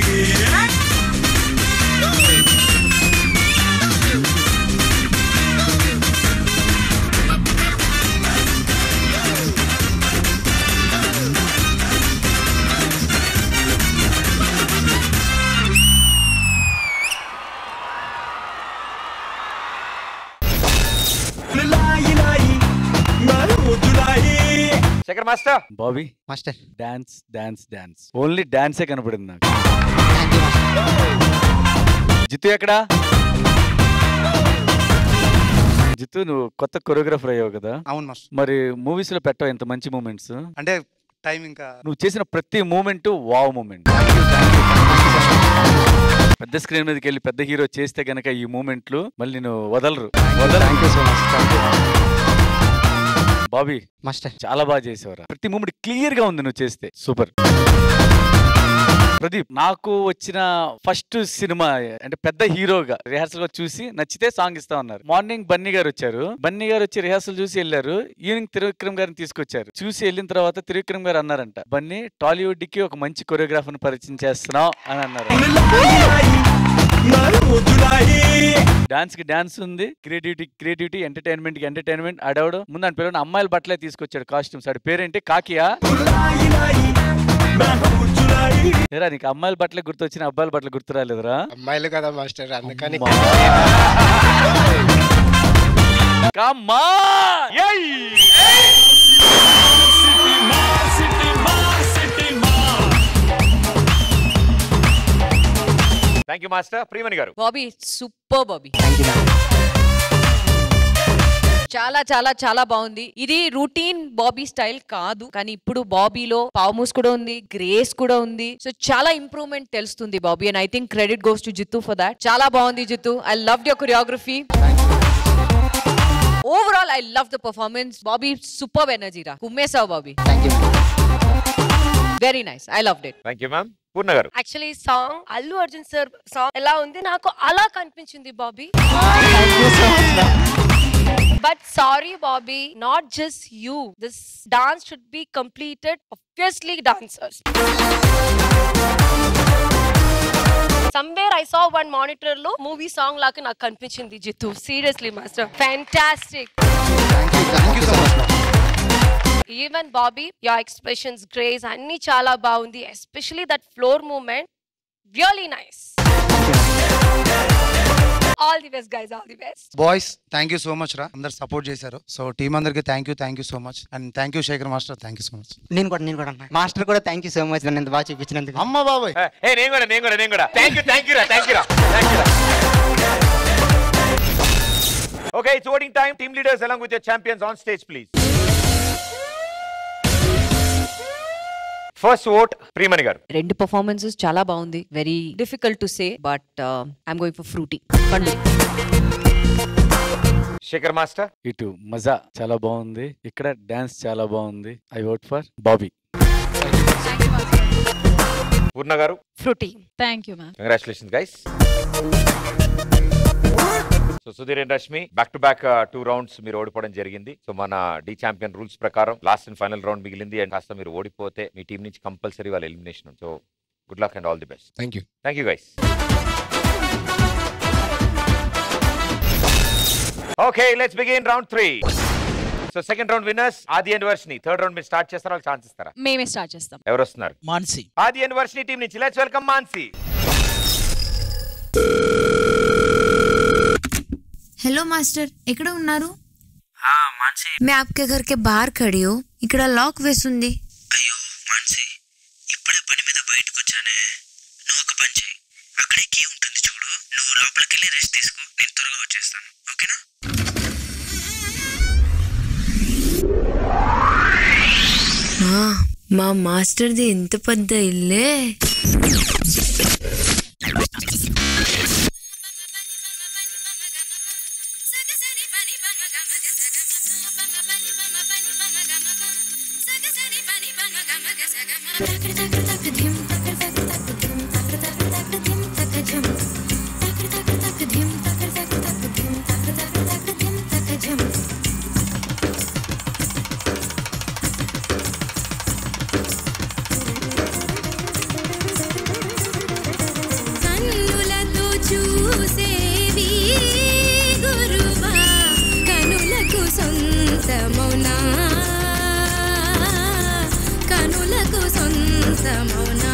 [SPEAKER 1] Sekhar master
[SPEAKER 12] Bobby master dance dance dance only డాన్సే కనపడింది నాకు జితు ఎక్కడా జితు నువ్వు కొత్త కొరియోగ్రాఫర్ అయ్యావు కదా
[SPEAKER 24] అవును మాస్టర్
[SPEAKER 12] మరి మూవీస్ లో పెట్టావు ఎంత మంచి మూమెంట్స్
[SPEAKER 24] అంటే టైం ఇంకా
[SPEAKER 12] నువ్వు చేసిన ప్రతి మూమెంట్ వావ్ మూమెంట్ పెద్ద స్క్రీన్ మీదకి వెళ్ళి పెద్ద హీరో చేస్తే గనక ఈ మూమెంట్లు మళ్ళీ నేను వదలరు వదలరు బాబీ మాస్టర్ చాలా బాగా చేసేవారు ప్రతి మూమెంట్ క్లియర్ గా ఉంది నువ్వు చేస్తే సూపర్ ప్రదీప్ నాకు వచ్చిన ఫస్ట్ సినిమా అంటే పెద్ద హీరోగా రిహార్సల్ గా చూసి నచ్చితే సాంగ్ ఇస్తా ఉన్నారు మార్నింగ్ బన్నీ గారు వచ్చారు బన్నీ గారు వచ్చి రిహార్సల్ చూసి వెళ్ళారు ఈవినింగ్ త్రివిక్రమ్ గారిని తీసుకొచ్చారు చూసి వెళ్ళిన తర్వాత త్రివిక్రమ్ గారు అన్నారంట బన్నీ టాలీవుడ్ కి ఒక మంచి కొరియోగ్రాఫర్ పరిచయం చేస్తున్నావు అని అన్నారు డాన్స్ కి డాన్స్ ఉంది క్రియేటివిటీ క్రియేటివిటీ ఎంటర్టైన్మెంట్ కి ఎంటర్టైన్మెంట్ ఆడవాడు ముందు అని పిల్లలు అమ్మాయిల బట్టలే తీసుకొచ్చాడు కాస్ట్యూమ్స్ ఆడి పేరేంటి కాకియా ఏరా నీకు అమ్మాయిల బట్టలే గుర్తొచ్చిన అబ్బాయిల బట్టలు గుర్తు రాలేదురా
[SPEAKER 5] అమ్మాయిలు కదా మాస్టర్ అందుకని
[SPEAKER 12] కమ్మా
[SPEAKER 1] thank you master Priyamani garu
[SPEAKER 14] Bobby super Bobby చాలా చాలా చాలా బాగుంది ఇది రూటీన్ బాబీ స్టైల్ కాదు కానీ ఇప్పుడు బాబీలో పావుమూస్ కూడా ఉంది గ్రేస్ కూడా ఉంది సో చాలా ఇంప్రూవ్మెంట్ తెలుస్తుంది Bobby and I think credit goes to Jithu for that చాలా బాగుంది Jithu I love your choreography overall I love the performance Bobby super energy రా కుమ్మేసావు Bobby very nice I love it
[SPEAKER 1] thank you ma'am Purna garu
[SPEAKER 11] actually song Allu Arjun sir song ఎలా ఉంది నాకు అలా కనిపించింది Bobby but sorry Bobby not just you this dance should be completed obviously dancers somewhere I saw one monitor లో movie song లాగా నాకు కనిపించింది Jithu seriously master fantastic even Bobby your expressions grace అన్ని చాలా బాగుంది especially that floor movement really nice all the best guys all the best
[SPEAKER 22] boys thank you so much రా అందరు support చేశారు సో టీం అందరికి thank you thank you so much and thank you Sekhar master thank you so much
[SPEAKER 8] నేను కూడా నేను కూడా అన్నా master కూడా థ్యాంక్ యూ సో మచ్ నన్ను ఇంత బాగా చూపించినందుకు
[SPEAKER 22] అమ్మ బాబాయ్
[SPEAKER 1] ఏ నేను కూడా నేను కూడా నేను కూడా థ్యాంక్ యూ థ్యాంక్ యూ రా థ్యాంక్ యూ రా థ్యాంక్ యూ రా okay it's voting time team leaders along with your champions on stage please first vote Priyamani garu
[SPEAKER 14] రెండు పర్ఫార్మెన్సెస్ చాలా బాగుంది very difficult to say but I'm going for fruity Pandu
[SPEAKER 1] Sekhar master
[SPEAKER 12] ఇటు మజా చాలా బాగుంది ఇక్కడ డాన్స్ చాలా బాగుంది I vote for Bobby
[SPEAKER 1] Poorna garu
[SPEAKER 11] Frooti
[SPEAKER 13] thank you ma'am
[SPEAKER 1] congratulations guys so Sudheer and Rashmi back to back two rounds మీరు ఓడిపోవడం జరిగింది సో మన డి ఛాంపియన్ రూల్స్ ప్రకారం లాస్ట్ అండ్ ఫైనల్ రౌండ్ మిగిలింది అండ్ కాస్త మీరు ఓడిపోతే మీ టీం నుంచి కంపల్సరీ వాళ్ళ elimination so good luck and all the best
[SPEAKER 5] thank you
[SPEAKER 1] thank you guys okay let's begin round three so second round winners Aadi and Varshini third round మీరు start చేస్తారా వాళ్ళకి ఛాన్స్ ఇస్తారా
[SPEAKER 13] మేమే స్టార్ట్ చేస్తాం
[SPEAKER 1] ఎవరు వస్తున్నారు
[SPEAKER 4] మాన్సి
[SPEAKER 1] ఆది అండ్ వర్షిని టీం నుంచి let's welcome Mansi
[SPEAKER 19] hello master ఎక్కడ ఉన్నారు मैं आपके घर के बाहर खड़ी हूँ ఇక్కడ లాక్ వేసుంది
[SPEAKER 21] ఇప్పుడే పని మీద బయటకు వచ్చానే నువ్వు ఒక పని చేయి అక్కడే కీ ఉంటుంది చూడు నువ్వు లోపలికి వెళ్ళి రెస్ట్ తీసుకో నేను త్వరగా వచ్చేస్తాను ఓకేనా
[SPEAKER 19] ఆ, మా మాస్టర్ది ఎంత పెద్ద ఇల్లే
[SPEAKER 2] కన్నులతో చూసేవి గురువా కనులకు సొంతమౌనా కనులకు సొంతమౌనా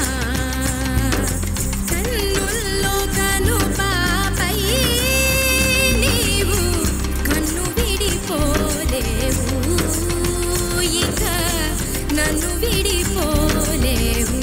[SPEAKER 2] కన్నుల్లో కను పాపై నీవు కన్ను విడిపోలేవు ఇక నన్ను విడిపోలేవు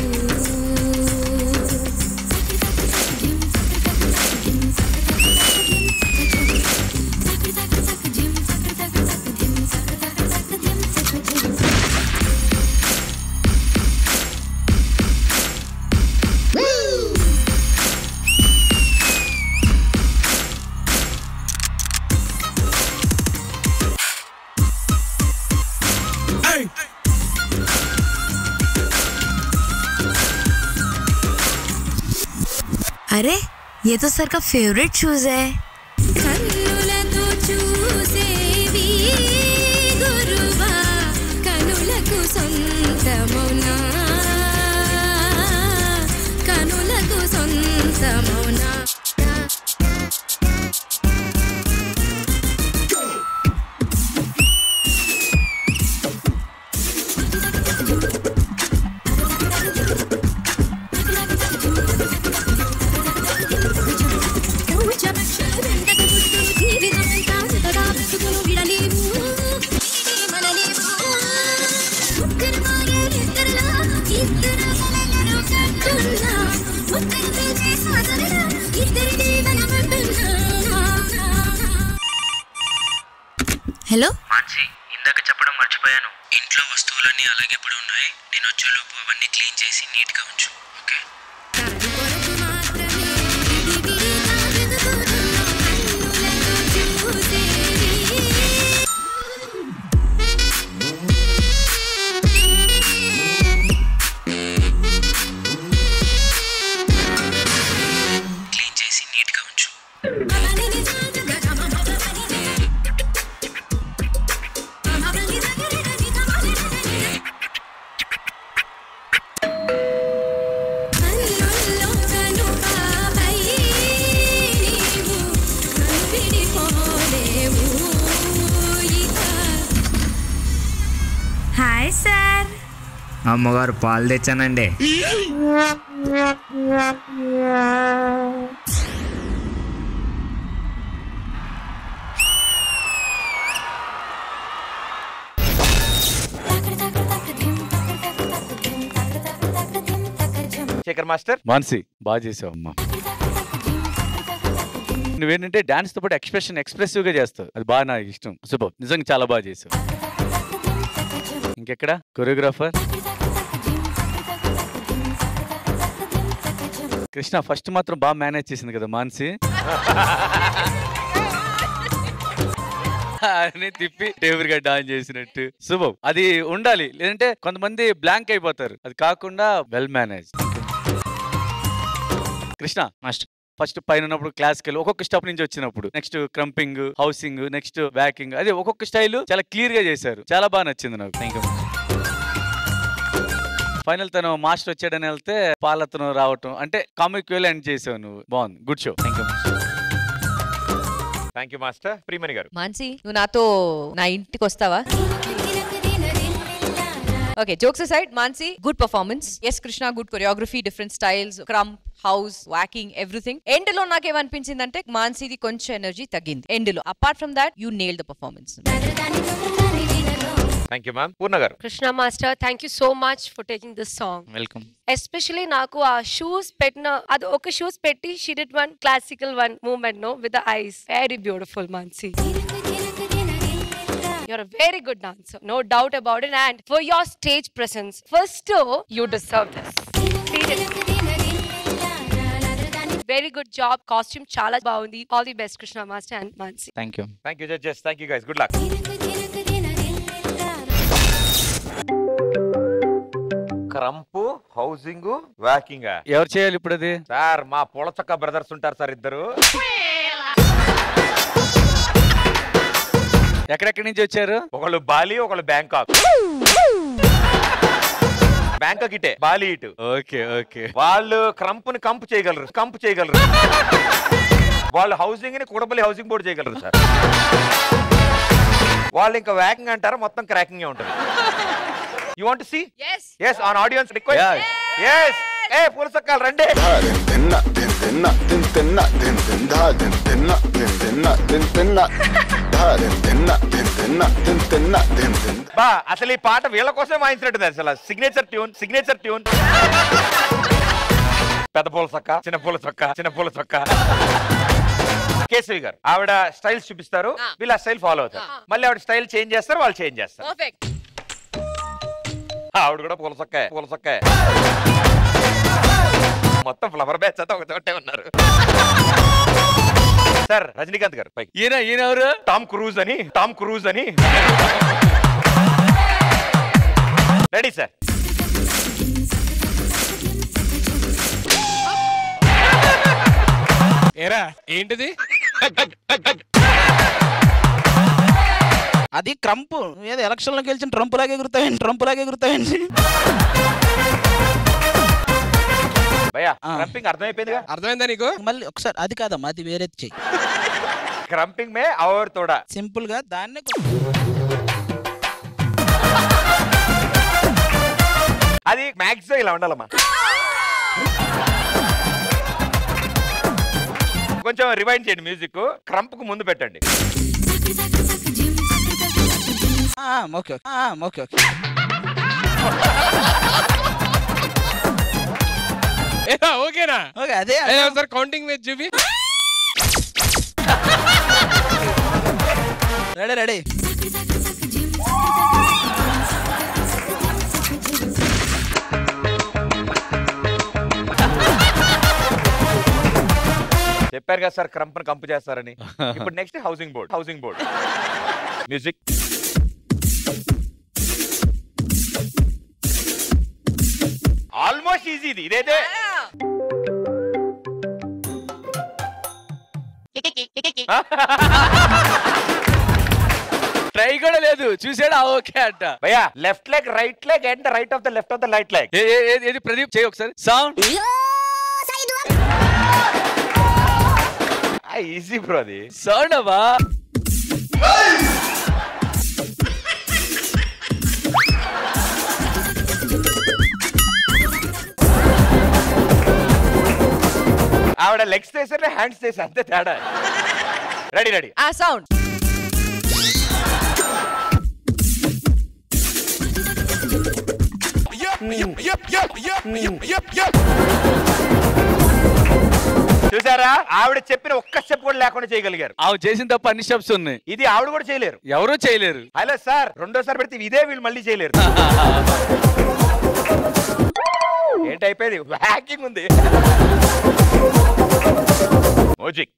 [SPEAKER 19] अरे ये तो सर का फेवरेट शूज है
[SPEAKER 2] కన్నులతో చూసేవి గురువా కనులకు సొంతమౌనా కనులకు సొంతమౌనా ఇద్దరు కలలను కంటున్నా ముద్దలు చేసి
[SPEAKER 19] హలో
[SPEAKER 21] మాన్సి ఇందాక చెప్పడం మర్చిపోయాను ఇంట్లో వస్తువులన్నీ అలాగే పడి ఉన్నాయి నేను వచ్చేలోపు అవన్నీ క్లీన్ చేసి నీట్ గా ఉంచు ఓకే క్లీన్ చేసి నీట్ గా ఉంచు
[SPEAKER 19] హాయ్ సార్
[SPEAKER 7] అమ్మగారు పాలు తెచ్చానండి
[SPEAKER 1] శేఖర్ మాస్టర్
[SPEAKER 12] మాన్సి బాగా చేసావు అమ్మా నువ్వేంటంటే డాన్స్ తో పాటు ఎక్స్ప్రెషన్ ఎక్స్ప్రెసివ్ గా చేస్తావు అది బాగా నాకు ఇష్టం సూపర్ నిజంగా చాలా బాగా చేసావు ఇంకెక్కడ కొరియోగ్రాఫర్ కృష్ణ ఫస్ట్ మాత్రం బాగా మేనేజ్ చేసింది కదా మాన్సి అని తిప్పి టేబుల్ గా డాన్స్ చేసినట్టు శుభం అది ఉండాలి లేదంటే కొంతమంది బ్లాంక్ అయిపోతారు అది కాకుండా well manage Krishna master first పైన ఉన్నప్పుడు క్లాస్కి వెళ్ళి ఒక్కొక్క స్టెప్ నుంచి వచ్చినప్పుడు next krumping housing next backing అదే ఒక్కొక్క స్టైల్ చాలా క్లియర్ గా చేశారు చాలా బాగా నచ్చింది నాకు థ్యాంక్ యూ ఫైనల్ తను మాస్టర్ వచ్చాడని వెళ్తే పాలతను రావటం అంటే కామిక్ వేలు ఎండ్ చేసావు నువ్వు బాగుంది good show thank you
[SPEAKER 1] thank you master Priyamani garu
[SPEAKER 14] Mansi నువ్వు నాతో నా ఇంటికి వస్తావా okay jokes side Mansi good performance yes Krishna good choreography different styles krump house walking everything end లో నాకేమనిపించింది అంటే మాన్సీది కొంచెం ఎనర్జీ తగ్గింది ఎండ్ లో apart from that you nail the performance
[SPEAKER 1] thank you ma'am Purna garu
[SPEAKER 11] Krishna master thank you so much for taking this song
[SPEAKER 12] welcome
[SPEAKER 11] especially నాకు ఆ shoes పెట్టిన అది ఒక షూస్ పెట్టి she did one classical one moment no with eyes very beautiful Mansi You're a very good dancer, no doubt about it. And for your stage presence, first, you deserve this. Very good job. Costume chala baundi. All the best, Krishna Master and Mansi.
[SPEAKER 12] Thank you
[SPEAKER 1] thank you judges thank you guys good luck krump housing walking
[SPEAKER 12] ఎవరు చేయాలి ఇప్పుడు అది
[SPEAKER 1] sir మా పొలచక్క brothers ఉంటారు sir ఇద్దరు
[SPEAKER 12] ఎక్కడెక్కడి నుంచి వచ్చారు
[SPEAKER 1] ఒకళ్ళు బాలి ఒకళ్ళు బ్యాంకాక్ బ్యాంకాక్ ఇటే బాలి ఇటు
[SPEAKER 12] ఓకే ఓకే
[SPEAKER 1] వాళ్ళు క్రంపుని కంపు చేయగలరు కంపు చేయగలరు వాళ్ళు హౌసింగ్ ని కూడబల్లి హౌసింగ్ బోర్డు చేయగలరు సార్ వాళ్ళు ఇంకా వ్యాకింగ్ అంటారు మొత్తం క్రాకింగ్ ఉంటుంది you want see
[SPEAKER 11] Yes.
[SPEAKER 1] Yes on audience request yes ఏ పులసక్కాలు రండి బా అసలు ఈ పాట వీళ్ళ కోసమే వాయించినట్టుంది అసలు సిగ్నేచర్ ట్యూన్ సిగ్నేచర్ ట్యూన్ పెద్ద పూల చొక్క చిన్న పూల చొక్క చిన్న పూల చొక్క కేసవి గారు ఆవిడ స్టైల్స్ చూపిస్తారు వీళ్ళు ఆ స్టైల్ ఫాలో అవుతారు మళ్ళీ ఆవిడ స్టైల్ చేంజ్ చేస్తారు వాళ్ళు చేంజ్ చేస్తారు
[SPEAKER 11] Perfect.
[SPEAKER 1] ఆవిడ కూడా పూల చొక్కే పూల చొక్కే మొత్తం ఫ్లవర్ బ్యాచ్ అంతా ఒక చోటే ఉన్నారు సార్ రజనీకాంత్ గారు పైకి
[SPEAKER 12] ఈయన ఈయన ఎవరు
[SPEAKER 1] టామ్ క్రూజ్ అని టామ్ క్రూజ్ అని రెడీ సార్
[SPEAKER 10] ఏరా ఏంటిది
[SPEAKER 4] అది క్రంప్ ఏదో ఎలక్షన్ లోకి గెలిచిన ట్రంప్ లాగే ఎగురుతాయండి ట్రంప్ లాగే ఎగురుతాయండి
[SPEAKER 1] భయ్యా క్రంపింగ్ అర్థమైపోయిందిగా
[SPEAKER 10] అర్థమైందా నీకు
[SPEAKER 4] మళ్ళీ ఒకసారి అది కాదమ్మా అది వేరేది చెయ్యి
[SPEAKER 1] క్రంపింగ్ మే అవర్ తోడా
[SPEAKER 4] సింపుల్ గా దాన్నే
[SPEAKER 1] అది మ్యాక్సిమం ఇలా ఉండాలమ్మా కొంచెం రివైండ్ చేయండి మ్యూజిక్ క్రంప్ కు ముందు పెట్టండి
[SPEAKER 4] ఆ, ఓకే ఓకే ఆ, ఓకే ఓకే
[SPEAKER 10] ఏరా, ఓకేనా
[SPEAKER 4] ఓకే అదే
[SPEAKER 10] ఏ, ఒకసారి కౌంటింగ్ మీద చూపి
[SPEAKER 4] రెడీ రెడీ
[SPEAKER 1] చెప్పారు కదా సార్ క్రంపని కంపు చేస్తారని ఇప్పుడు next housing board housing board music almost easy ఇది ఇదైతే
[SPEAKER 12] ట్రై కూడా లేదు చూసాడా ఓకే అంట
[SPEAKER 1] భయ్యా left leg right leg and right of the left of the right leg
[SPEAKER 12] ఏ- ఏ- ఏ- ఏది ప్రదీప్ చేయి ఒకసారి సౌండ్
[SPEAKER 1] ఈజీ బ్రో అది
[SPEAKER 12] సౌండ్ అవ్వా
[SPEAKER 1] ఆవిడ లెగ్స్ చేసారు హ్యాండ్స్ చేసి అంతే తేడా రెడీ రెడీ
[SPEAKER 14] ఆ సౌండ్
[SPEAKER 1] చూసారా ఆవిడ చెప్పిన ఒక్క స్టెప్ కూడా లేకుండా చేయగలిగారు
[SPEAKER 12] ఆమె చేసిన తప్ప అన్ని స్టెప్స్ ఉన్నాయి
[SPEAKER 1] ఇది ఆవిడ కూడా చేయలేరు
[SPEAKER 12] ఎవరూ చేయలేరు
[SPEAKER 1] హలో సార్ రెండోసారి పెడితే ఇదే వీళ్ళు మళ్ళీ చేయలేరు ఏంటి అయిపోయింది హ్యాకింగ్ ఉంది music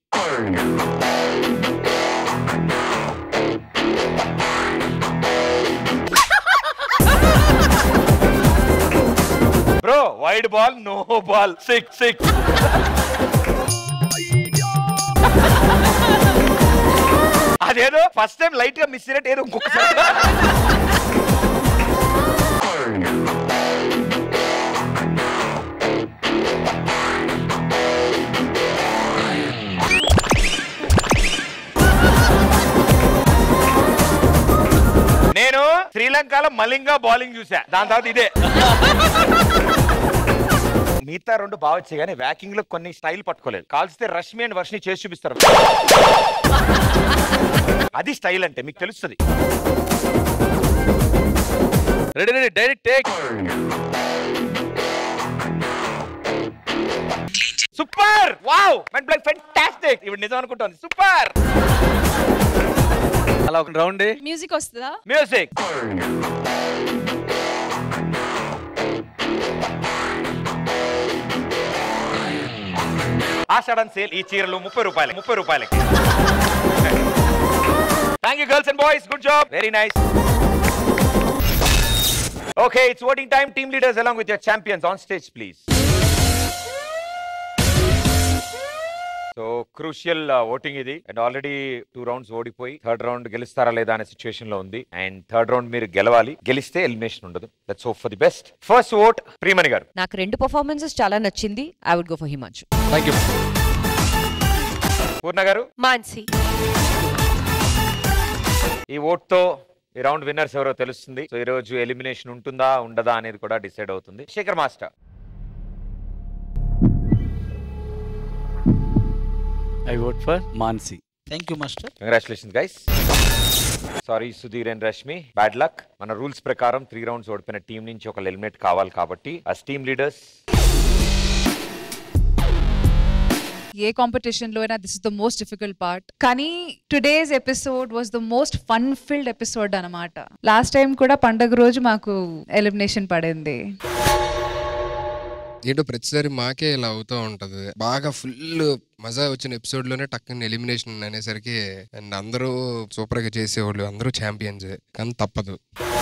[SPEAKER 1] bro wide ball no ball six six అదేదో ఫస్ట్ టైం లైట్ గా మిస్ అయినట్టు ఏదో ఇంకొకసారి నేను శ్రీలంకలో మలింగా బౌలింగ్ చూసా దాని తర్వాత ఇదే మిగతా రెండు బాగా వచ్చాయి కానీ వ్యాకింగ్ లో కొన్ని స్టైల్ పట్టుకోలేదు కాల్స్తే రష్మి అండ్ వర్షిని చేసి చూపిస్తారు అది స్టైల్ అంటే మీకు తెలుస్తుంది
[SPEAKER 12] ready ready direct take
[SPEAKER 1] super wow మెంట్ బ్లాక్ ఫెంటాస్టిక్ ఇప్పుడు నిజం అనుకుంటోంది సూపర్
[SPEAKER 12] అలా ఒక రౌండ్
[SPEAKER 6] మ్యూజిక్ వస్తుందా
[SPEAKER 1] మ్యూజిక్ ఆషాఢన్ సేల్ ఈ చీరలు ముప్పై రూపాయలకి ముప్పై రూపాయలకి thank you girls and boys good job very nice okay it's voting time team leaders along with your champions on stage please so crucial voting ఇది అండ్ ఆల్రెడీ టూ రౌండ్స్ ఓడిపోయి third round గెలుస్తారా లేదా అనే situation లో ఉంది and third round మీరు గెలవాలి గెలిస్తే ఎలిమినేషన్ ఉండదు let's hope for the best first vote Priyamani garu
[SPEAKER 14] నాకు రెండు పర్ఫార్మెన్సెస్ చాలా నచ్చింది I would go for Himanshu
[SPEAKER 1] thank you Poorna garu
[SPEAKER 11] Mansi
[SPEAKER 1] ఈ ఓట్ తో ఈ రౌండ్ విన్నర్స్ ఎవరో తెలుస్తుంది సో ఈ రోజు ఎలిమినేషన్ ఉంటుందా ఉండదా అనేది కూడా డిసైడ్ అవుతుంది Shekhar master
[SPEAKER 12] I vote for Mansi
[SPEAKER 4] thank you master
[SPEAKER 1] congratulation guys sorry Sudheer and Rashmi bad luck మన రూల్స్ ప్రకారం త్రీ రౌండ్స్ ఓడిపోయిన టీం నుంచి ఒక ఎలిమినేట్ కావాలి కాబట్టి ఆ టీమ్ లీడర్స్
[SPEAKER 13] ఏ కాంపిటీషన్ లో అయినా this is the most difficult part కానీ today's episode was the most fun filled episode అనమాట లాస్ట్ టైం కూడా పండగ రోజు మాకు ఎలిమినేషన్ పడింది
[SPEAKER 15] ఏంటో ప్రతిసారి మాకే ఇలా అవుతూ ఉంటది బాగా ఫుల్ మజా వచ్చిన ఎపిసోడ్ లోనే టక్కన ఎలిమినేషన్ అనేసరికి అండ్ అందరూ సూపర్ గా చేసేవాళ్ళు అందరూ ఛాంపియన్స్ కానీ తప్పదు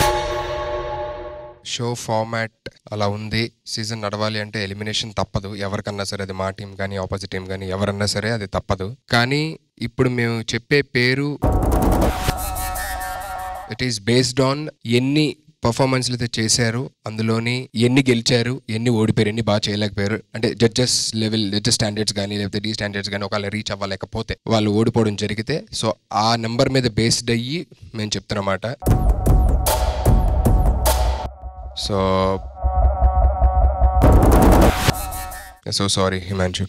[SPEAKER 15] షో ఫార్మాట్ అలా ఉంది సీజన్ నడవాలి అంటే ఎలిమినేషన్ తప్పదు ఎవరికన్నా సరే అది మా టీం కానీ ఆపోజిట్ టీం కానీ ఎవరన్నా సరే అది తప్పదు కానీ ఇప్పుడు మేము చెప్పే పేరు ఇట్ ఈస్ బేస్డ్ ఆన్ ఎన్ని పర్ఫార్మెన్స్లు అయితే చేశారు అందులోని ఎన్ని గెలిచారు ఎన్ని ఓడిపోయారు ఎన్ని బాగా చేయలేకపోయారు అంటే జడ్జెస్ లెవెల్ జడ్జెస్ స్టాండర్డ్స్ కానీ లేకపోతే డీ స్టాండర్డ్స్ కానీ ఒకవేళ రీచ్ అవ్వలేకపోతే వాళ్ళు ఓడిపోవడం జరిగితే సో ఆ నెంబర్ మీద బేస్డ్ అయ్యి మేము చెప్తున్నమాట సో సో సారీ హిమాంశు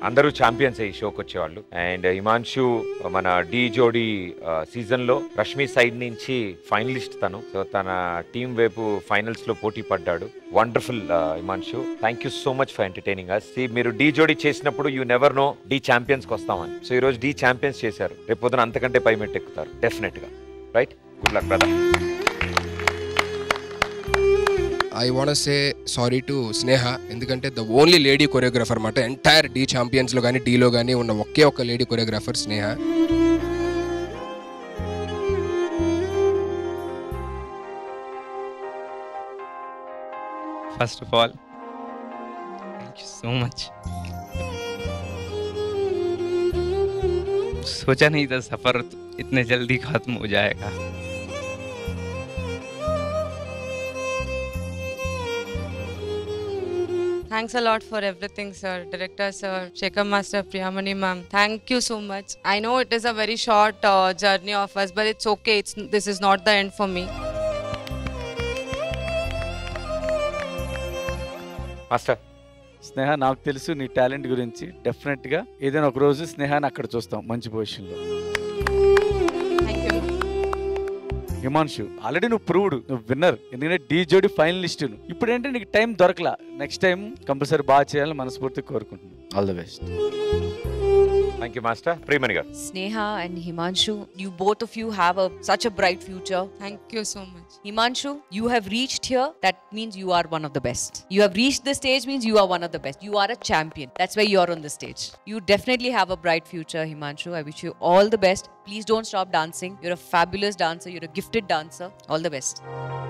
[SPEAKER 1] అందరూ ఛాంపియన్స్ ఈ షోకి వచ్చేవాళ్ళు అండ్ హిమాన్షు మన డి జోడి సీజన్ లో రష్మి సైడ్ నుంచి ఫైనలిస్ట్ తను సో తన టీం వైపు ఫైనల్స్ లో పోటీ పడ్డాడు wonderful Himanshu thank you so much for entertaining us మీరు డి జోడి చేసినప్పుడు you never know the champions కి వస్తామని సో ఈ రోజు డి ఛాంపియన్స్ చేశారు రేపు పొద్దున అంతకంటే పై మెట్టు ఎక్కుతారు డెఫినెట్ గా right good luck brother
[SPEAKER 15] I want say sorry to Sneha ఎందుకంటే ద ఓన్లీ లేడీ కొరియోగ్రాఫర్ అనమాట ఎంటైర్ డి ఛాంపియన్స్లో కానీ డీలో కానీ ఉన్న ఒకే ఒక lady choreographer Sneha
[SPEAKER 16] first of all thank you so much सोचा नहीं था सफर इतने जल्दी खत्म हो जाएगा
[SPEAKER 17] Thanks a lot for everything, sir. Director, sir, Shekhar Master, Priyamani, ma'am. Thank you so much. I know it is a very short uh, journey of us, but it's okay. It's this is not the end for me.
[SPEAKER 1] Master
[SPEAKER 12] Sneha నాకు తెలుసు నీ talent గురించి definite గా ఏదైనా ఒక రోజు స్నేహాన్ని అక్కడ చూస్తాం మంచి పొజిషన్ లో హిమాన్షు ఆల్రెడీ నువ్వు ప్రూవ్డ్ నువ్వు విన్నర్ ఎందుకంటే డీ జోడి ఫైనలిస్ట్ ఇప్పుడు ఏంటంటే నీకు టైం దొరకలా నెక్స్ట్ టైం కంపల్సరీ బాగా చేయాలని మనస్ఫూర్తిగా కోరుకుంటున్నాను all the best
[SPEAKER 1] thank you master Priyamani garu
[SPEAKER 14] Sneha and Himanshu, you both of you have a such a bright future.
[SPEAKER 17] Thank you so much.
[SPEAKER 14] Himanshu, you have reached here. That means you are one of the best. You have reached the stage means you are one of the best. You are a champion. That's why you are on the stage. You definitely have a bright future, Himanshu. I wish you all the best. Please don't stop dancing. You're a fabulous dancer. You're a gifted dancer. All the best.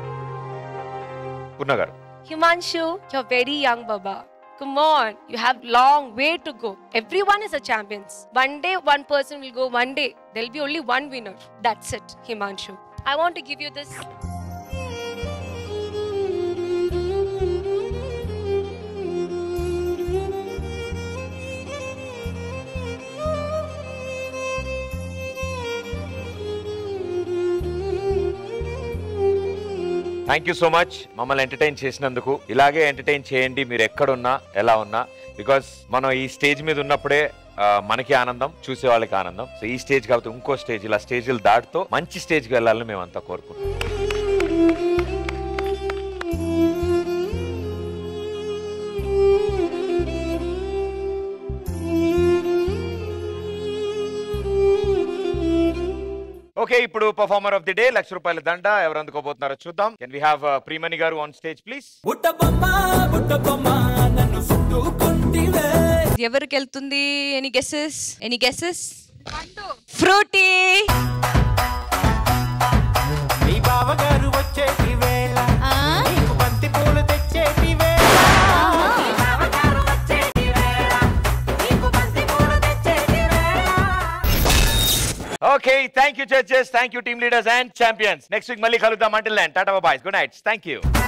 [SPEAKER 1] పూర్ణ గారు
[SPEAKER 11] Himanshu, you're very young, Baba. Come on, you have long way to go. Everyone is a champion. One day, one person will go. One day, there'll be only one winner. That's it, Himanshu. I want to give you this.
[SPEAKER 1] Thank you so much మమ్మల్ని entertain చేసినందుకు ఇలాగే entertain చేయండి మీరు ఎక్కడున్నా ఎలా ఉన్నా because మనం ఈ స్టేజ్ మీద ఉన్నప్పుడే ఆ, మనకి ఆనందం చూసే వాళ్ళకి ఆనందం సో ఈ స్టేజ్ కాకపోతే ఇంకో స్టేజ్ ఇలా స్టేజ్లు దాటుతూ మంచి స్టేజ్కి వెళ్ళాలని మేమంతా కోరుకుంటున్నాం ఓకే ఇప్పుడు పర్ఫార్మర్ ఆఫ్ ది డే లక్ష రూపాయల దండ ఎవరు అందుకోబోతున్నారో చూద్దాం కెన్ వి హావ్ ప్రీమణి గారు ఆన్ స్టేజ్ ప్లీజ్
[SPEAKER 17] ఎవరికి వెళ్తుంది any guesses any guesses Frooti
[SPEAKER 2] నీ బావగారు వచ్చేటి వేళ నీకు బంతి పూలు తెచ్చేటి వేళ నీ బావగారు వచ్చేటి వేళ నీకు బంతి పూలు తెచ్చేటి వేళ
[SPEAKER 1] okay thank you judges thank you team leaders and champions next week మళ్ళీ కలుద్దాం until tata boys good night thank you